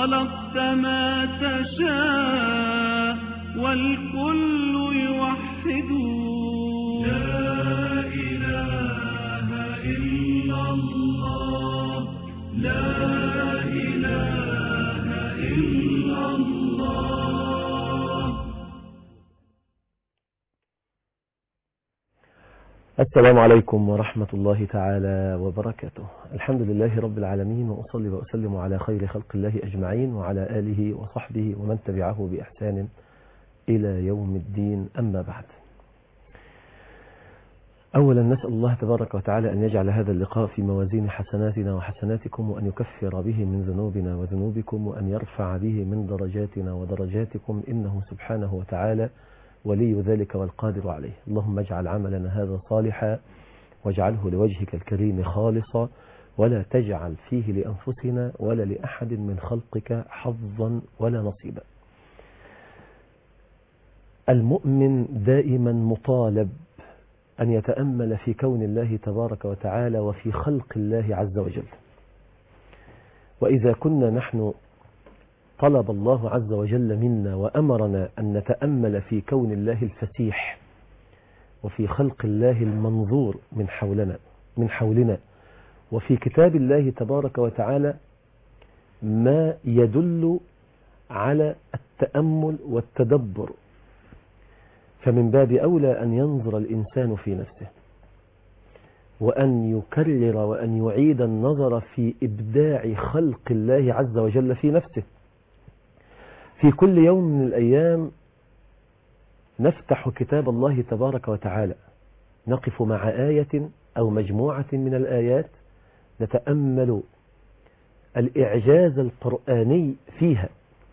خلقت ما تشاء والكل يوحد لا إله إلا الله لا إله إلا الله السلام عليكم ورحمة الله تعالى وبركاته الحمد لله رب العالمين وأصلي وأسلم على خير خلق الله أجمعين وعلى آله وصحبه ومن تبعه بإحسان إلى يوم الدين أما بعد أولا نسأل الله تبارك وتعالى أن يجعل هذا اللقاء في موازين حسناتنا وحسناتكم وأن يكفر به من ذنوبنا وذنوبكم وأن يرفع به من درجاتنا ودرجاتكم إنه سبحانه وتعالى ولي ذلك والقادر عليه اللهم اجعل عملنا هذا صالحا واجعله لوجهك الكريم خالصا ولا تجعل فيه لأنفسنا ولا لأحد من خلقك حظا ولا نصيبا المؤمن دائما مطالب أن يتأمل في كون الله تبارك وتعالى وفي خلق الله عز وجل وإذا كنا نحن طلب الله عز وجل منا وأمرنا أن نتأمل في كون الله الفسيح وفي خلق الله المنظور من حولنا من حولنا وفي كتاب الله تبارك وتعالى ما يدل على التأمل والتدبر فمن باب أولى أن ينظر الإنسان في نفسه وأن يكرر وأن يعيد النظر في إبداع خلق الله عز وجل في نفسه في كل يوم من الأيام نفتح كتاب الله تبارك وتعالى نقف مع آية أو مجموعة من الآيات نتأمل الإعجاز القرآني فيها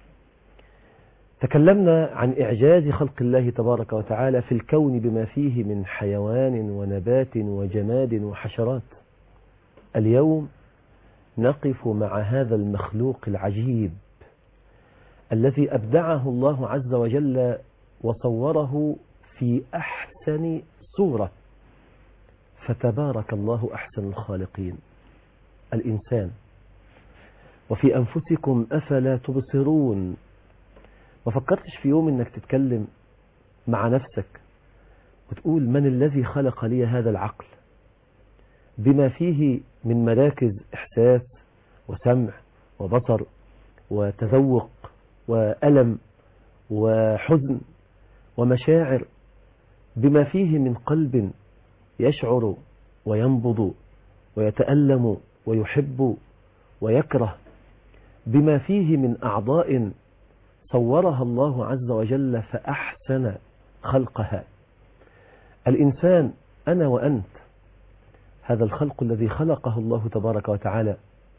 تكلمنا عن إعجاز خلق الله تبارك وتعالى في الكون بما فيه من حيوان ونبات وجماد وحشرات اليوم نقف مع هذا المخلوق العجيب الذي أبدعه الله عز وجل وصوره في أحسن صورة فتبارك الله أحسن الخالقين الإنسان وفي أنفسكم أفلا تبصرون ما فكرتش في يوم أنك تتكلم مع نفسك وتقول من الذي خلق لي هذا العقل بما فيه من مراكز إحساس وسمع وبصر وتذوق وألم وحزن ومشاعر بما فيه من قلب يشعر وينبض ويتألم ويحب ويكره بما فيه من أعضاء صورها الله عز وجل فأحسن خلقها الإنسان أنا وأنت هذا الخلق الذي خلقه الله تبارك وتعالى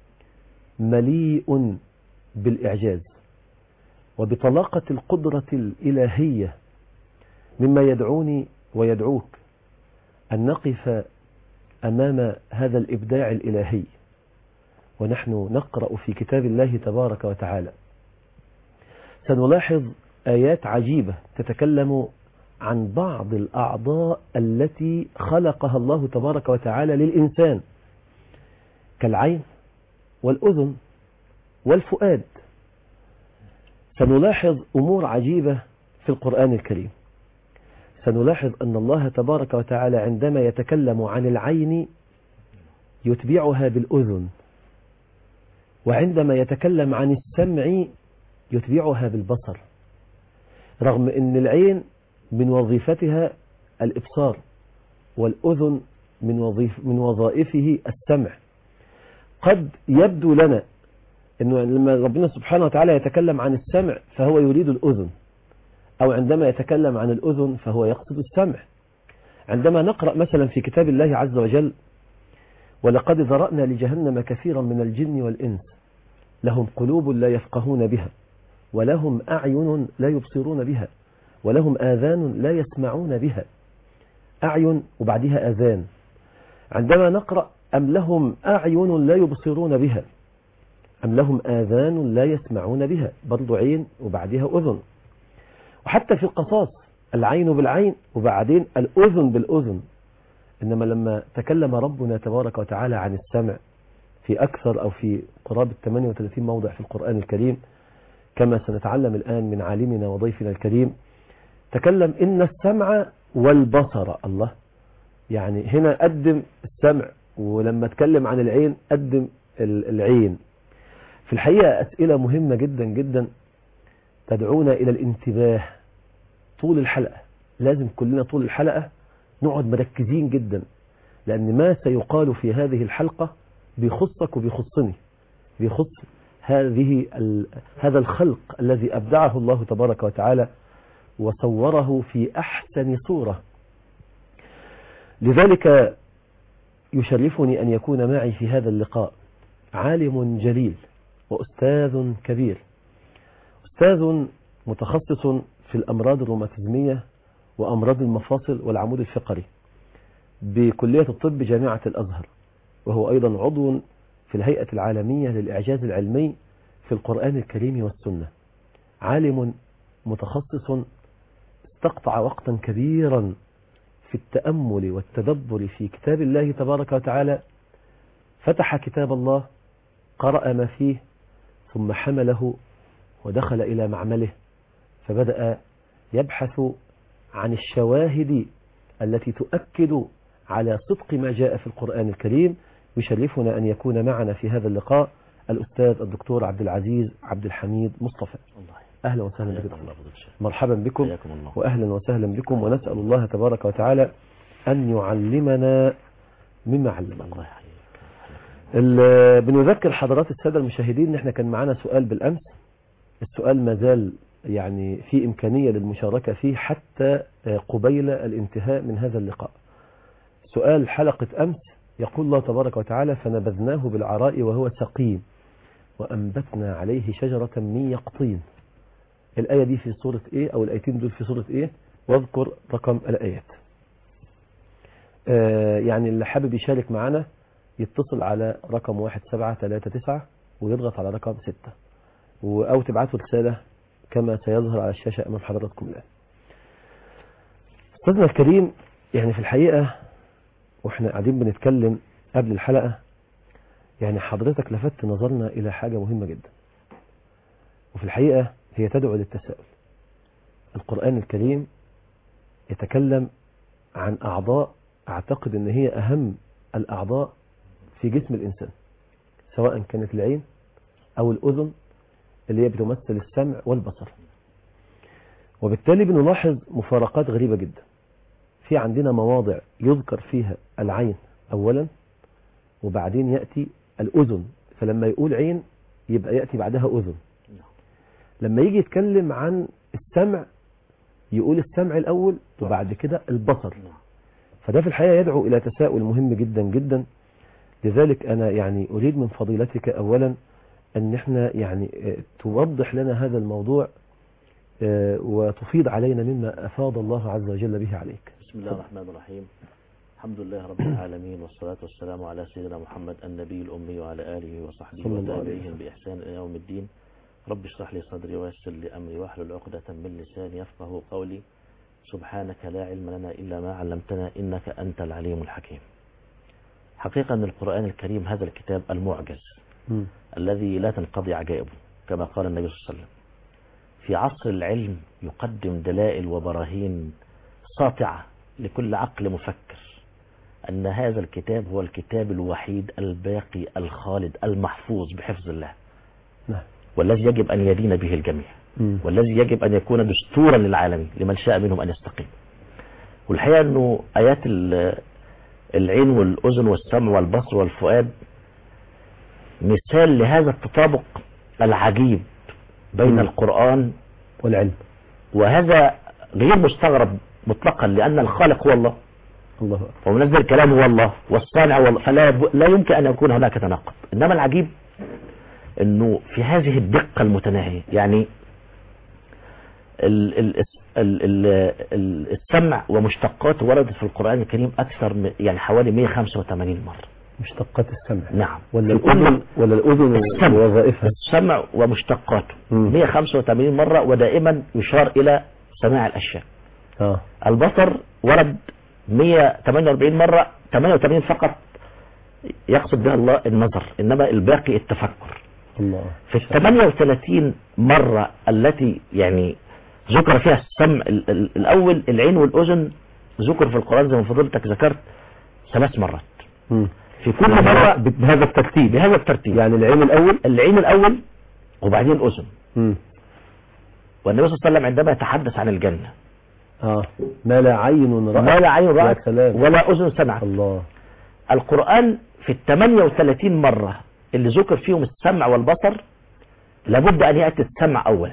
مليء بالإعجاز وبطلاقة القدرة الإلهية مما يدعوني ويدعوك أن نقف أمام هذا الإبداع الإلهي ونحن نقرأ في كتاب الله تبارك وتعالى سنلاحظ آيات عجيبة تتكلم عن بعض الأعضاء التي خلقها الله تبارك وتعالى للإنسان كالعين والأذن والفؤاد سنلاحظ أمور عجيبة في القرآن الكريم سنلاحظ أن الله تبارك وتعالى عندما يتكلم عن العين يتبعها بالأذن وعندما يتكلم عن السمع يتبعها بالبصر رغم أن العين من وظيفتها الإبصار والأذن من, وظيف من وظائفه السمع قد يبدو لنا أنه لما ربنا سبحانه وتعالى يتكلم عن السمع فهو يريد الأذن أو عندما يتكلم عن الأذن فهو يقصد السمع عندما نقرأ مثلا في كتاب الله عز وجل ولقد ذرأنا لجهنم كثيرا من الجن والإنس لهم قلوب لا يفقهون بها ولهم أعين لا يبصرون بها ولهم آذان لا يسمعون بها أعين وبعدها آذان عندما نقرأ أم لهم أعين لا يبصرون بها أم لهم آذان لا يسمعون بها برضو عين وبعدها أذن وحتى في القصاص العين بالعين وبعدين الأذن بالأذن إنما لما تكلم ربنا تبارك وتعالى عن السمع في أكثر أو في قرابة 38 موضع في القرآن الكريم كما سنتعلم الآن من عالمنا وضيفنا الكريم تكلم إن السمع والبصر الله يعني هنا قدم السمع ولما اتكلم عن العين قدم ال- العين في الحقيقة أسئلة مهمة جدا جدا تدعونا إلى الانتباه طول الحلقة لازم كلنا طول الحلقة نقعد مركزين جدا لأن ما سيقال في هذه الحلقة بيخصك وبيخصني بيخص هذه ال... هذا الخلق الذي أبدعه الله تبارك وتعالى وصوره في أحسن صورة لذلك يشرفني أن يكون معي في هذا اللقاء عالم جليل وأستاذ كبير أستاذ متخصص في الأمراض الروماتيزمية وأمراض المفاصل والعمود الفقري بكلية الطب جامعة الأزهر وهو أيضا عضو في الهيئة العالمية للإعجاز العلمي في القرآن الكريم والسنة عالم متخصص استقطع وقتا كبيرا في التأمل والتدبر في كتاب الله تبارك وتعالى فتح كتاب الله قرأ ما فيه ثم حمله ودخل إلى معمله فبدأ يبحث عن الشواهد التي تؤكد على صدق ما جاء في القرآن الكريم يشرفنا أن يكون معنا في هذا اللقاء الأستاذ الدكتور عبد العزيز عبد الحميد مصطفى الله أهلا وسهلا حياكم بكم الله فضيلة الشيخ مرحبا بكم حياكم الله وأهلا وسهلا بكم ونسأل الله تبارك وتعالى أن يعلمنا مما علمنا الله يحييك ال- بنذكر حضرات السادة المشاهدين ان احنا كان معانا سؤال بالأمس السؤال ما زال يعني في إمكانية للمشاركة فيه حتى آه، قبيل الانتهاء من هذا اللقاء سؤال حلقة أمس يقول الله تبارك وتعالى فنبذناه بالعراء وهو سقيم وأنبتنا عليه شجرة من يقطين الآية دي في سورة إيه أو الآيتين دول في سورة إيه واذكر رقم الآيات آه، يعني اللي حابب يشارك معنا يتصل على رقم 1739 ويضغط على رقم 6 و- أو تبعته رسالة كما سيظهر على الشاشة أمام حضراتكم الآن أستاذنا الكريم يعني في الحقيقة وإحنا قاعدين بنتكلم قبل الحلقة يعني حضرتك لفت نظرنا إلى حاجة مهمة جدا وفي الحقيقة هي تدعو للتساؤل القرآن الكريم يتكلم عن أعضاء أعتقد أن هي أهم الأعضاء في جسم الإنسان سواء كانت العين أو الأذن اللي هي بتمثل السمع والبصر وبالتالي بنلاحظ مفارقات غريبة جدا في عندنا مواضع يذكر فيها العين أولا وبعدين يأتي الأذن فلما يقول عين يبقى يأتي بعدها أذن لما يجي يتكلم عن السمع يقول السمع الأول وبعد كده البصر فده في الحقيقة يدعو إلى تساؤل مهم جدا جدا لذلك أنا يعني أريد من فضيلتك أولا أن احنا يعني آه، توضح لنا هذا الموضوع آه، وتفيض علينا مما أفاض الله عز وجل به عليك بسم الله الرحمن الرحيم الحمد لله رب العالمين والصلاة والسلام على سيدنا محمد النبي الأمي وعلى آله وصحبه صلى الله عليه وتابعيهم بإحسان إلى يوم الدين رب اشرح لي صدري ويسر لي أمري واحلل عقدة من لساني يفقه قولي سبحانك لا علم لنا إلا ما علمتنا إنك أنت العليم الحكيم حقيقة أن القرآن الكريم هذا الكتاب المعجز مم. الذي لا تنقضي عجائبه كما قال النبي صلى الله عليه وسلم في عصر العلم يقدم دلائل وبراهين ساطعة لكل عقل مفكر أن هذا الكتاب هو الكتاب الوحيد الباقي الخالد المحفوظ بحفظ الله نعم والذي يجب أن يدين به الجميع مم. والذي يجب أن يكون دستورا للعالمين لمن شاء منهم أن يستقيم والحقيقة أنه آيات ال- العين والأذن والسمع والبصر والفؤاد مثال لهذا التطابق العجيب بين مم. القرآن والعلم وهذا غير مستغرب مطلقا لأن الخالق هو الله الله أكبر ومنزل الكلام هو الله والصانع هو الله فلا يب... لا يمكن أن يكون هناك تناقض إنما العجيب أنه في هذه الدقة المتناهية يعني ال... ال... ال... ال... ال... السمع ومشتقاته وردت في القرآن الكريم أكثر من يعني حوالي 185 مرة مشتقات السمع نعم ولا في كل- الأذن ولا الأذن السمع. ووظائفها السمع ومشتقاته مم. 185 مرة ودائما يشار إلى سماع الأشياء اه البصر ورد 148 مرة 88 فقط يقصد بها الله النظر إنما الباقي التفكر الله في ال 38 مرة التي يعني ذكر فيها السمع ال- ال- الأول العين والأذن ذكر في القرآن زي ما فضلتك ذكرت ثلاث مرات مم. في كل يعني مرة ب- بهذا الترتيب بهذا الترتيب يعني العين الأول العين الأول وبعدين الأذن مم. والنبي صلى الله عليه وسلم عندما يتحدث عن الجنة اه ما لا عين رأت ما لا عين رأت يا سلام ولا أذن سمعت الله القرآن في ال 38 مرة اللي ذكر فيهم السمع والبصر لابد أن يأتي السمع أولا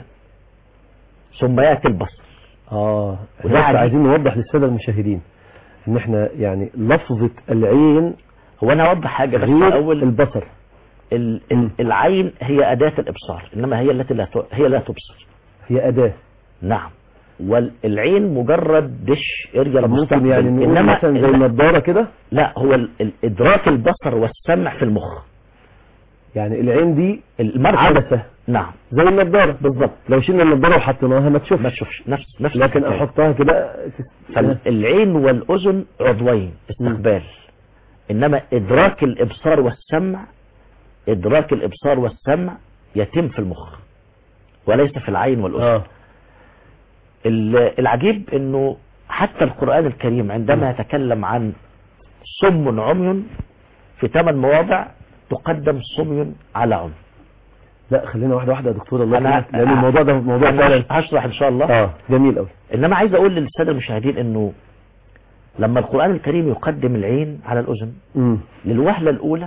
ثم يأتي البصر اه وده بس عجيب. عايزين نوضح للسادة المشاهدين ان احنا يعني لفظة العين هو أنا أوضح حاجة بس غير الأول البصر ال- مم. ال- العين هي أداة الإبصار إنما هي التي لا ت- هي لا تبصر هي أداة نعم والعين مجرد دش ارجع طب ممكن المستقبل يعني نقول إنما مثلا زي إنما- النضارة كده لا هو ال- ال- إدراك البصر والسمع في المخ يعني العين دي المركز عدسة نعم زي النضارة بالظبط لو شلنا النضارة وحطيناها ما تشوفش ما تشوفش نفس نفس لكن الحكاية. احطها كده تس- فالعين والأذن عضوين استقبال إنما إدراك الإبصار والسمع إدراك الإبصار والسمع يتم في المخ وليس في العين والأذن اه ال- العجيب انه حتى القرآن الكريم عندما يتكلم عن صم عمي في ثمان مواضع تقدم صمي على عمي لا خلينا واحدة واحدة يا دكتور الله أنا- يكرمك لان الموضوع ده موضوع أنا فعلا هشرح ان شاء الله اه جميل قوي انما عايز اقول للساده المشاهدين انه لما القرآن الكريم يقدم العين على الأذن امم للوهلة الأولى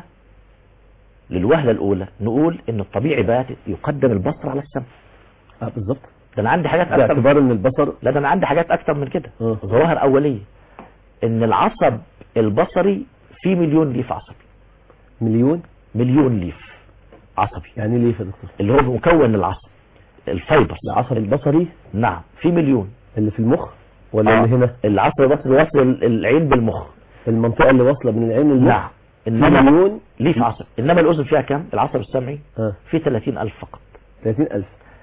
للوهلة الأولى نقول إن الطبيعي بقى يقدم البصر على السمع اه بالظبط ده أنا عندي حاجات أكتر باعتبار ان البصر لا ده أنا عندي حاجات أكتر من كده اه ظواهر أولية إن العصب البصري فيه مليون ليف عصبي مليون مليون ليف عصبي يعني ليه يا دكتور اللي هو مكون العصب الفايبر العصب البصري نعم في مليون اللي في المخ ولا آه. اللي هنا العصب البصري واصل العين بالمخ المنطقة اللي واصلة من العين للمخ نعم في إنما مليون ليف عصب إنما الأذن فيها كام العصب السمعي اه فيه 30 ألف فقط 30000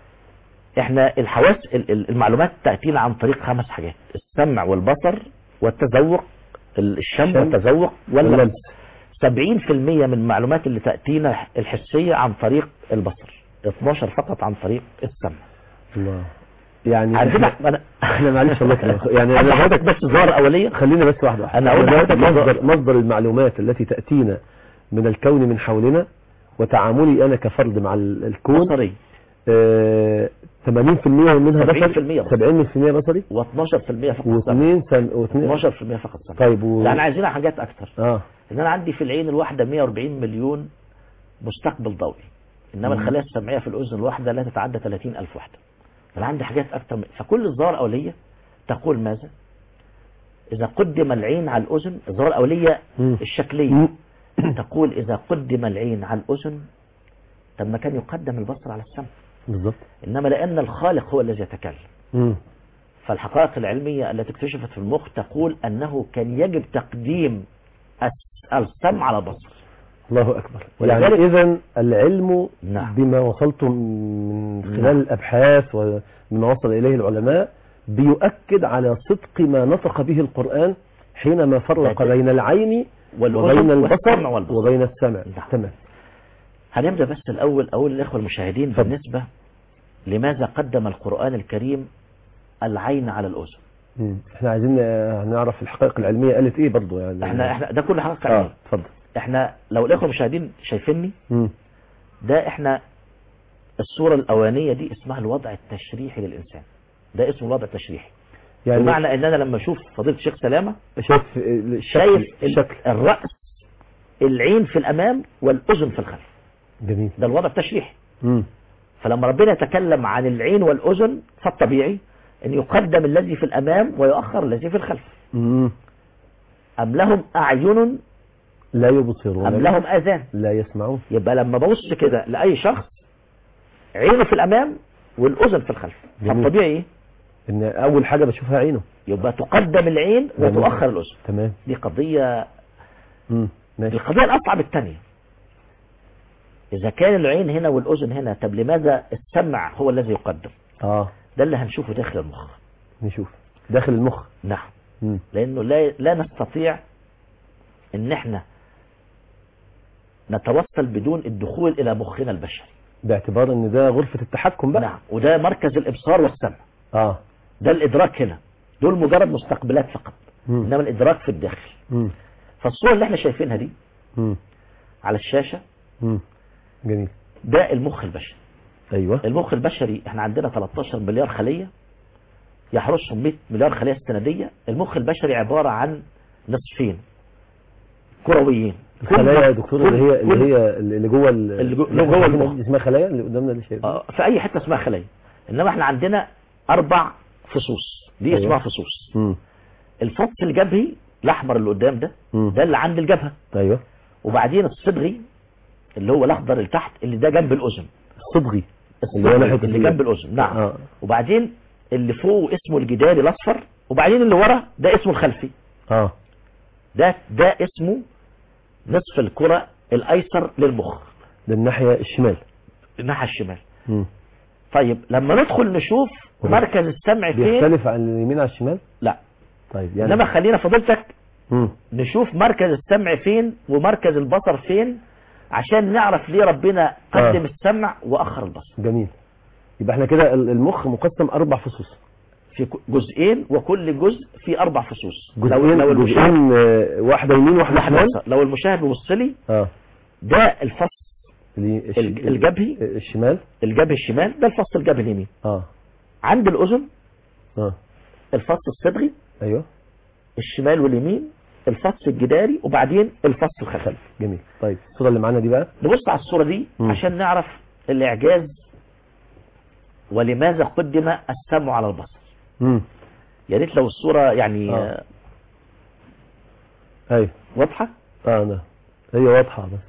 احنا الحواس ال- ال- المعلومات تأتينا عن طريق خمس حاجات السمع والبصر والتذوق ال- الشم الشم والتذوق واللمس واللمس 70% من المعلومات اللي تأتينا الحسية عن طريق البصر 12 فقط عن طريق السمع الله يعني عندنا احنا أنا احنا معلش الله يكرمك يعني أنا انا حضرتك بس ظاهرة أولية خلينا بس واحدة واحدة أنا أقول أنا لحضرتك مصدر, مصدر- مصدر المعلومات التي تأتينا من الكون من حولنا وتعاملي أنا كفرد مع ال- الكون بصري آه، 80% منها 70% بصري بصري. 70% بصري و12% فقط سمع واثنين سم... واثنين 12% فقط سمع طيب و... لا احنا عايزين حاجات أكتر اه ان انا عندي في العين الواحدة 140 مليون مستقبل ضوئي انما مم. الخلايا السمعية في الاذن الواحدة لا تتعدى 30 الف وحدة انا عندي حاجات اكتر من فكل الظواهر الاولية تقول ماذا اذا قدم العين على الاذن الظواهر الاولية مم. الشكلية مم. تقول اذا قدم العين على الاذن طب ما كان يقدم البصر على السمع بالظبط انما لان الخالق هو الذي يتكلم مم. فالحقائق العلمية التي اكتشفت في المخ تقول انه كان يجب تقديم الس- السمع على البصر الله أكبر ولذلك- يعني إذا العلم نعم. بما وصلتم من خلال نعم. الأبحاث ومما وصل إليه العلماء بيؤكد على صدق ما نطق به القرآن حينما فرق لكن- بين العين والأذن وبين والسمع البصر والبصر. وبين السمع نعم. تمام هنبدأ بس الأول أقول للإخوة المشاهدين اتفضل. بالنسبة لماذا قدم القرآن الكريم العين على الأذن مم. احنا عايزين آه، نعرف الحقائق العلمية قالت ايه برضو يعني احنا احنا ده كل حاجة اه علمية اتفضل احنا لو الإخوة المشاهدين شايفيني مم. ده احنا الصورة الأولانية دي اسمها الوضع التشريحي للإنسان ده اسمه الوضع التشريحي يعني بمعنى ان انا لما اشوف فضيلة الشيخ سلامة شايف الشكل شايف ال- الشكل الرأس العين في الأمام والأذن في الخلف جميل ده الوضع التشريحي مم. فلما ربنا يتكلم عن العين والأذن فالطبيعي أن يقدم الذي في الأمام ويؤخر الذي في الخلف مم. أم لهم أعين لا يبصرون أم لهم آذان لا يسمعون يبقى لما ببص كده لأي شخص عينه في الأمام والأذن في الخلف جميل. فالطبيعي إيه؟ ان اول حاجة بشوفها عينه يبقى تقدم العين جميل. وتؤخر الأذن تمام دي قضية مم. ماشي القضية الأصعب الثانية إذا كان العين هنا والأذن هنا طب لماذا السمع هو الذي يقدم اه ده اللي هنشوفه داخل المخ نشوف داخل المخ نعم مم. لانه لا لا نستطيع ان احنا نتوصل بدون الدخول الى مخنا البشري باعتبار ان ده غرفة التحكم بقى نعم وده مركز الابصار والسمع اه ده الادراك هنا دول مجرد مستقبلات فقط مم. انما الادراك في الداخل مم. فالصورة اللي احنا شايفينها دي مم. على الشاشة مم. جميل ده المخ البشري ايوه المخ البشري احنا عندنا 13 مليار خلية يحرسهم 100 مليار خلية استندية المخ البشري عبارة عن نصفين كرويين الخلايا يا دكتور اللي هي كل- اللي هي اللي جوه ال- اللي جو- اللي اللي جوه احنا المخ. اسمها خلايا اللي قدامنا اللي شايف آه، في اي حتة اسمها خلية انما احنا عندنا اربع فصوص دي أيوة. اسمها فصوص مم. الفص الجبهي الاحمر اللي قدام ده مم. ده اللي عند الجبهة ايوه وبعدين الصبغي اللي هو الاخضر اللي تحت اللي ده جنب الاذن الصبغي اللي هو الصبغي ناحية اللي الفيل. جنب الاذن نعم آه. وبعدين اللي فوق اسمه الجداري الاصفر وبعدين اللي ورا ده اسمه الخلفي اه ده ده اسمه نصف الكرة الايسر للمخ ده الناحية الشمال الناحية الشمال مم. طيب لما ندخل نشوف مركز السمع فين بيختلف عن اليمين على الشمال لا طيب يعني انما خلينا فضلتك مم. نشوف مركز السمع فين ومركز البصر فين عشان نعرف ليه ربنا قدم آه. السمع واخر البصر جميل يبقى احنا كده ال- المخ مقسم اربع فصوص في ك- جزئين وكل جزء فيه اربع فصوص لو جزئين لو المشاهد جزئين آه، واحدة يمين واحدة لحظة شمال بس، لو المشاهد بيبص لي اه ده الفص اللي الش- الج- الجبهي الشمال الجبهة الشمال ده الفص الجبهي اليمين اه عند الاذن اه الفص الصبغي ايوه الشمال واليمين الفص الجداري وبعدين الفص الخلفي جميل طيب الصورة اللي معانا دي بقى نبص على الصورة دي مم. عشان نعرف الاعجاز ولماذا قدم السمع على البصر امم يا ريت لو الصورة يعني آه. آه. ايوه واضحة اه ده هي واضحة بس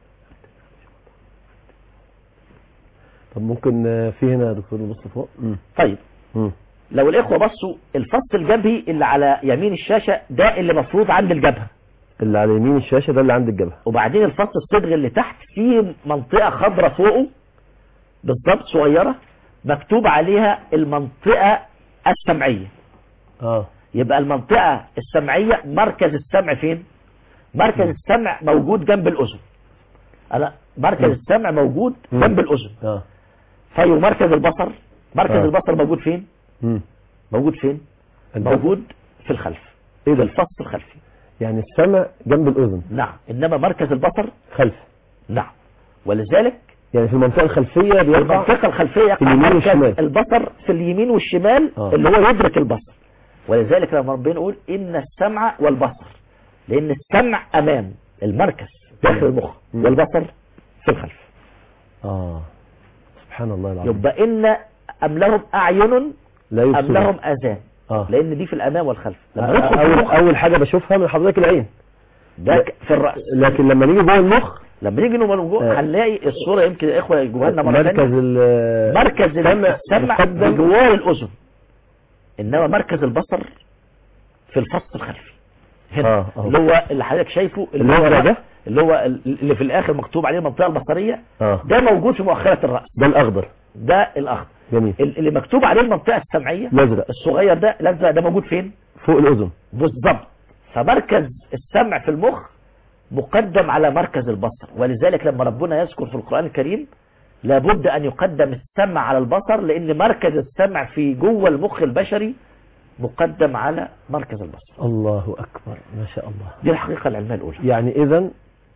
طب ممكن آه، في هنا يا دكتور نبص فوق امم طيب امم لو الاخوة بصوا الفص الجبهي اللي على يمين الشاشة ده اللي مفروض عند الجبهة اللي على يمين الشاشة ده اللي عند الجبهة وبعدين الفص الصدغ اللي تحت فيه منطقة خضراء فوقه بالضبط صغيرة مكتوب عليها المنطقة السمعية اه يبقى المنطقة السمعية مركز السمع فين مركز السمع موجود جنب الأذن أنا مركز مم. السمع موجود مم. جنب الأذن اه طيب ومركز البصر مركز آه. البصر موجود فين امم موجود فين موجود في الخلف ايه في ده الفص الخلفي يعني السمع جنب الاذن نعم إنما مركز البصر خلف نعم ولذلك يعني في المنطقة الخلفية بيقع المنطقة الخلفية يقع اليمين مركز والشمال. البصر في اليمين والشمال آه. اللي هو يدرك البصر ولذلك لما ربنا يقول إن السمع والبصر لأن السمع أمام المركز داخل المخ مم. والبصر في الخلف اه سبحان الله العظيم يبقى إن أم لهم أعين لا أم يبصرون لهم آذان اه لأن دي في الأمام والخلف لما ندخل في اول المخ اول حاجة بشوفها من حضرتك العين ده ك- في الرأس لكن لما نيجي جوه المخ لما نيجي نبقى من جوه آه. هنلاقي الصورة يمكن الإخوة يجيبوها لنا مرة مركز ثانية ال مركز السمع السمع مقدم بجوار الأذن إنما مركز البصر في الفص الخلفي هنا آه، آه. اللي هو اللي حضرتك شايفه اللي هو ده؟ اللي هو اللي في الآخر مكتوب عليه المنطقة البصرية اه ده موجود في مؤخرة الرأس ده الاخضر ده الأخضر جميل اللي مكتوب عليه المنطقة السمعية الازرق الصغير ده الأزرق ده موجود فين فوق الاذن بالضبط فمركز السمع في المخ مقدم على مركز البصر ولذلك لما ربنا يذكر في القرآن الكريم لابد أن يقدم السمع على البصر لأن مركز السمع في جوه المخ البشري مقدم على مركز البصر الله اكبر ما شاء الله دي الحقيقة العلمية الأولى يعني اذا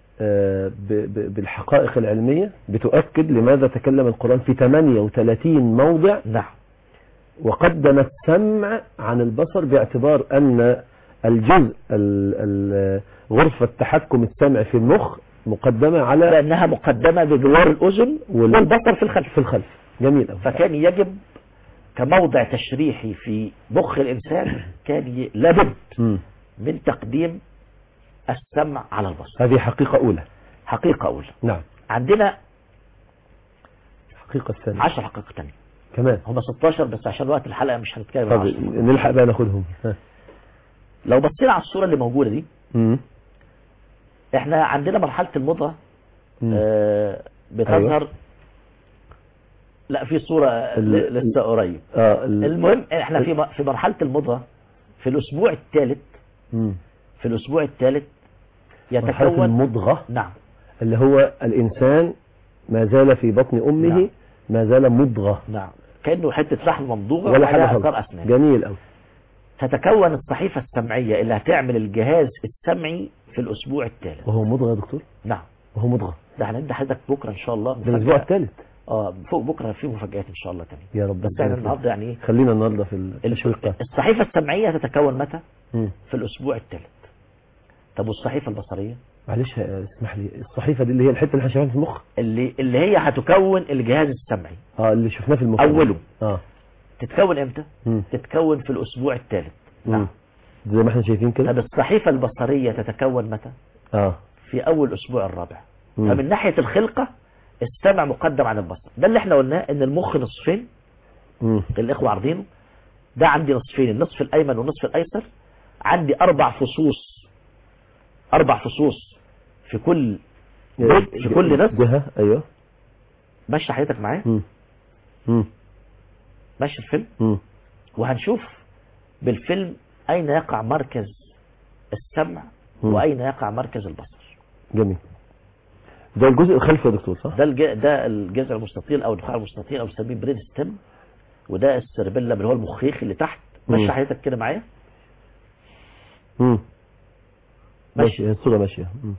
بالحقائق العلمية بتؤكد لماذا تكلم القرآن في 38 موضع نعم وقدم السمع عن البصر باعتبار أن الجزء ال- ال- غرفة تحكم السمع في المخ مقدمة على لأنها مقدمة بجوار الأذن وال- والبصر في الخلف في الخلف جميل أوي. فكان يجب كموضع تشريحي في مخ الإنسان كان ي... لابد مم. من تقديم السمع على البصر هذه حقيقة أولى حقيقة أولى نعم عندنا الحقيقة الثانية 10 حقيقة تانية كمان هم 16 بس عشان وقت الحلقة مش هنتكلم طب عن 10 نلحق بقى ناخدهم ها. لو بصينا على الصورة اللي موجودة دي مم. احنا عندنا مرحلة المضغة مم. آه بتظهر أيوة. لا في صورة ال- ل- لسه قريب آه ال- المهم احنا في م- في مرحلة المضغة في الأسبوع الثالث مم. في الأسبوع الثالث مرحلة يتكون المضغة نعم اللي هو الإنسان ما زال في بطن أمه نعم. ما زال مضغة نعم كأنه حتة لحم ممضوغة ولا حاجة وعليها خالص أثار أسنان جميل أوي تتكون الصحيفة السمعية اللي هتعمل الجهاز السمعي في الأسبوع الثالث وهو مضغة يا دكتور نعم وهو مضغة ده هندي حضرتك بكرة إن شاء الله ده الأسبوع مفاجأة. الثالث اه فوق بكرة في مفاجآت إن شاء الله تاني يا رب بس احنا النهارده يعني ايه خلينا النهارده في التشويق بتاعنا. الصحيفة السمعية تتكون متى؟ مم. في الأسبوع الثالث طب والصحيفة البصرية؟ معلش آه، اسمح لي الصحيفة دي اللي هي الحتة اللي احنا شايفينها في المخ اللي اللي هي هتكون الجهاز السمعي اه اللي شفناه في المخ أوله. اه تتكون امتى؟ مم. تتكون في الأسبوع الثالث مم. نعم زي ما احنا شايفين كده طب الصحيفة البصرية تتكون متى؟ اه في أول أسبوع الرابع مم. فمن ناحية الخلقة السمع مقدم عن البصر ده اللي احنا قلناه ان المخ نصفين مم. الإخوة عارضينه ده عندي نصفين النصف الأيمن والنصف الأيسر عندي أربع فصوص أربع فصوص في كل جزء في كل نصف جهة ايوه ماشي حياتك معايا مم. مم. ماشي الفيلم مم. وهنشوف بالفيلم أين يقع مركز السمع مم. وأين يقع مركز البصر جميل ده الجزء الخلفي يا دكتور صح؟ ده الج... ده الجذع المستطيل أو النخاع المستطيل أو بنسميه برين ستيم وده السيربيلا اللي هو المخيخ اللي تحت مم. ماشي حياتك كده معايا مم. ماشي ماشي الصورة ماشية مم.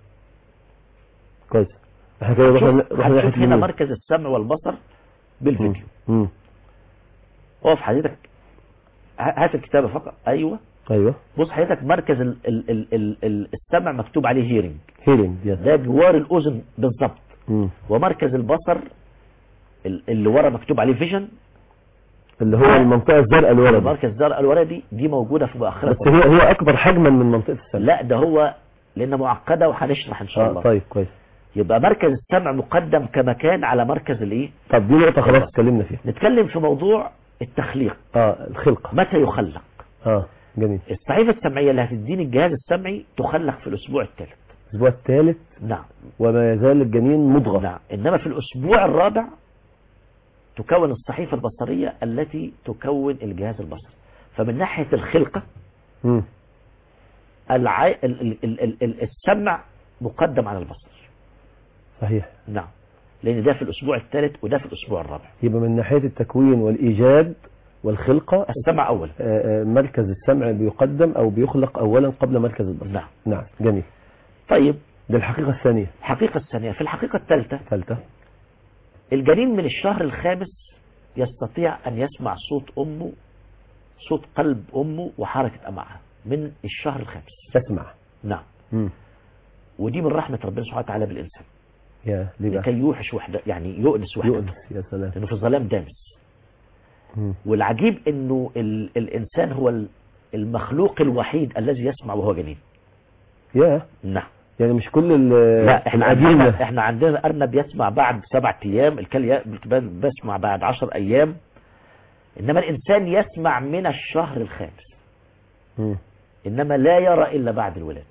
كويس احنا كده رحنا هنشوف رحنا هنشوف ناحية هنا اليمين. مركز السمع والبصر بالفيديو مم. مم. اقف حضرتك ه- هات الكتابة فقط ايوه ايوه بص حضرتك مركز ال ال ال ال ال السمع مكتوب عليه هيرنج هيرنج يس ده جوار الاذن بالظبط مم. ومركز البصر ال- اللي ورا مكتوب عليه فيجن اللي هو المنطقة الزرقاء اللي ورا دي. مركز الزرقاء اللي ورا دي دي موجودة في مؤخرة بس هي هي اكبر حجما من منطقة السمع لا ده هو لان معقدة وهنشرح ان شاء اه الله طيب كويس يبقى مركز السمع مقدم كمكان على مركز الايه طب دي نقطة خلاص اتكلمنا فيها نتكلم في موضوع التخليق اه الخلقة متى يخلق اه جميل الصحيفة السمعية اللي هتديني الجهاز السمعي تخلق في الأسبوع الثالث الاسبوع الثالث نعم وما يزال الجنين مضغة نعم إنما في الأسبوع الرابع تكون الصحيفة البصرية التي تكون الجهاز البصري فمن ناحية الخلقة مم. العي... ال... ال... ال... ال... ال... السمع مقدم على البصر صحيح نعم لأن ده في الأسبوع الثالث وده في الأسبوع الرابع يبقى من ناحية التكوين والإيجاد والخلقة السمع أولا آه، آه، مركز السمع بيقدم أو بيخلق أولا قبل مركز البصر نعم نعم جميل طيب ده الحقيقة الثانية الحقيقة الثانية في الحقيقة الثالثة الثالثة الجنين من الشهر الخامس يستطيع أن يسمع صوت أمه صوت قلب أمه وحركة أمعها من الشهر الخامس تسمع نعم مم. ودي من رحمة ربنا سبحانه وتعالى بالإنسان يا ليه بقى لكي يوحش وحدة يعني يؤنس وحدة يؤنس يا سلام لأنه في ظلام دامس مم. والعجيب أنه ال الإنسان هو ال- المخلوق الوحيد الذي يسمع وهو جنين يا نعم يعني مش كل ال- لا احنا الأدلة عندنا احنا عندنا أرنب يسمع بعد سبعة أيام الكلب بيسمع بعد عشر أيام إنما الإنسان يسمع من الشهر الخامس مم. إنما لا يرى إلا بعد الولادة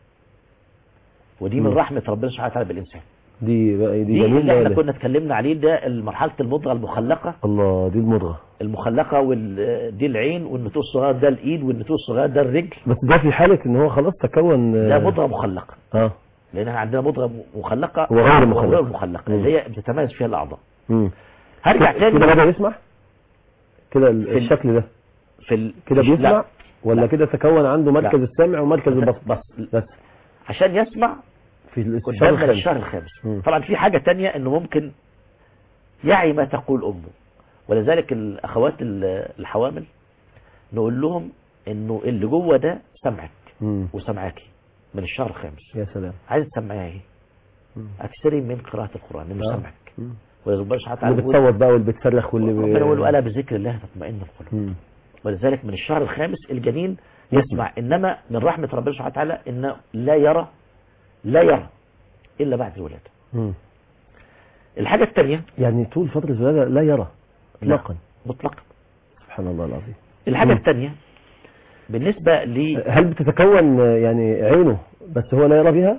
ودي من مم. رحمة ربنا سبحانه وتعالى بالإنسان دي بقى دي دي جميل اللي احنا ده كنا اتكلمنا عليه ده مرحلة المضغة المخلقة الله دي المضغة المخلقة ودي العين والنتوء الصغير ده الإيد والنتوء الصغير ده الرجل بس ده في حالة ان هو خلاص تكون ده آه، مضغة مخلقة اه لأن احنا عندنا مضغة مخلقة وغير مخلقة. وغير مخلقة مم. اللي هي بتتميز فيها الأعضاء مم. هرجع كده تاني بدأ يسمع كده ال- في ال- الشكل ده في ال... كده مش- بيسمع لا. ولا لا. كده تكون عنده مركز لا. السمع ومركز البصر بس بس عشان يسمع في الشهر قدام من الخامس الشهر الخامس مم. طبعا في حاجة تانية انه ممكن يعي ما تقول امه ولذلك الاخوات ال- الحوامل نقول لهم انه اللي جوه ده سمعك مم. وسمعاكي من الشهر الخامس يا سلام عايز تسمعيها ايه مم. اكثري من قراءة القرآن انه آه. سمعك مم. ولذلك سبحانه اللي وتعالى بيقول- بتصوت بقى واللي بتصرخ واللي ربنا يقول له الا بذكر الله تطمئن القلوب مم. ولذلك من الشهر الخامس الجنين يسمع انما من رحمة ربنا سبحانه وتعالى انه لا يرى لا يرى الا بعد الولادة مم. الحاجة الثانية يعني طول فترة الولادة لا يرى اطلاقا مطلقا سبحان الله العظيم الحاجة مم. الثانية بالنسبة ل هل بتتكون آه، يعني عينه بس هو لا يرى بها